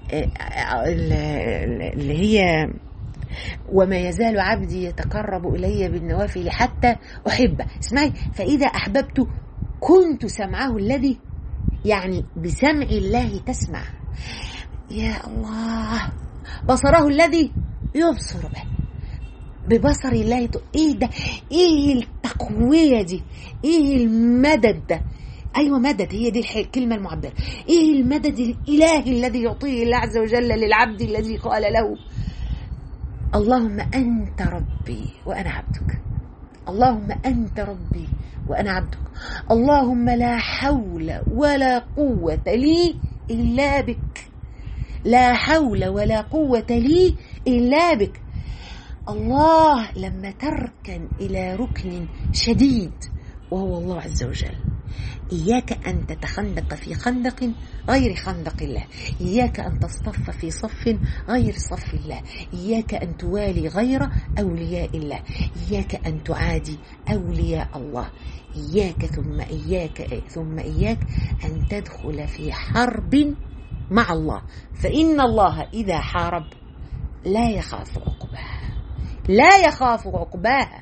اللي هي وما يزال عبدي يتقرب إلي بالنوافل حتى أحبه اسمعي فإذا أحببت كنت سمعه الذي يعني بسمع الله تسمع يا الله بصره الذي يبصر به ببصر الله ايه ده ايه التقوية دي ايه المدد ده ايوه مدد هي دي الكلمه المعبره ايه المدد الالهي الذي يعطيه الله عز وجل للعبد الذي قال له اللهم انت ربي وانا عبدك اللهم انت ربي وانا عبدك اللهم لا حول ولا قوه لي الا بك لا حول ولا قوه لي الا بك الله لما تركن الى ركن شديد وهو الله عز وجل إياك أن تتخندق في خندق غير خندق الله إياك أن تصطف في صف غير صف الله إياك أن توالي غير أولياء الله إياك أن تعادي أولياء الله إياك ثم إياك ثم إياك أن تدخل في حرب مع الله فإن الله إذا حارب لا يخاف عقباها لا يخاف عقباها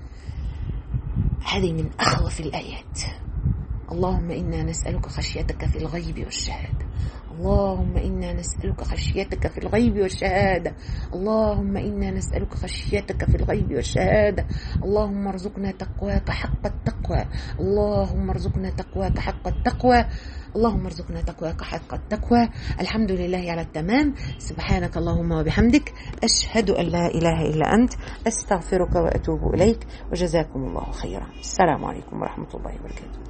هذه من أخوف الآيات اللهم إنا نسألك خشيتك في الغيب والشهادة اللهم إنا نسألك خشيتك في الغيب والشهادة اللهم إنا نسألك خشيتك في الغيب والشهادة اللهم ارزقنا تقواك حق التقوى اللهم ارزقنا تقواك حق التقوى اللهم ارزقنا تقواك حق التقوى الحمد لله على التمام سبحانك اللهم وبحمدك أشهد أن لا إله إلا أنت أستغفرك وأتوب إليك وجزاكم الله خيرا السلام عليكم ورحمة الله وبركاته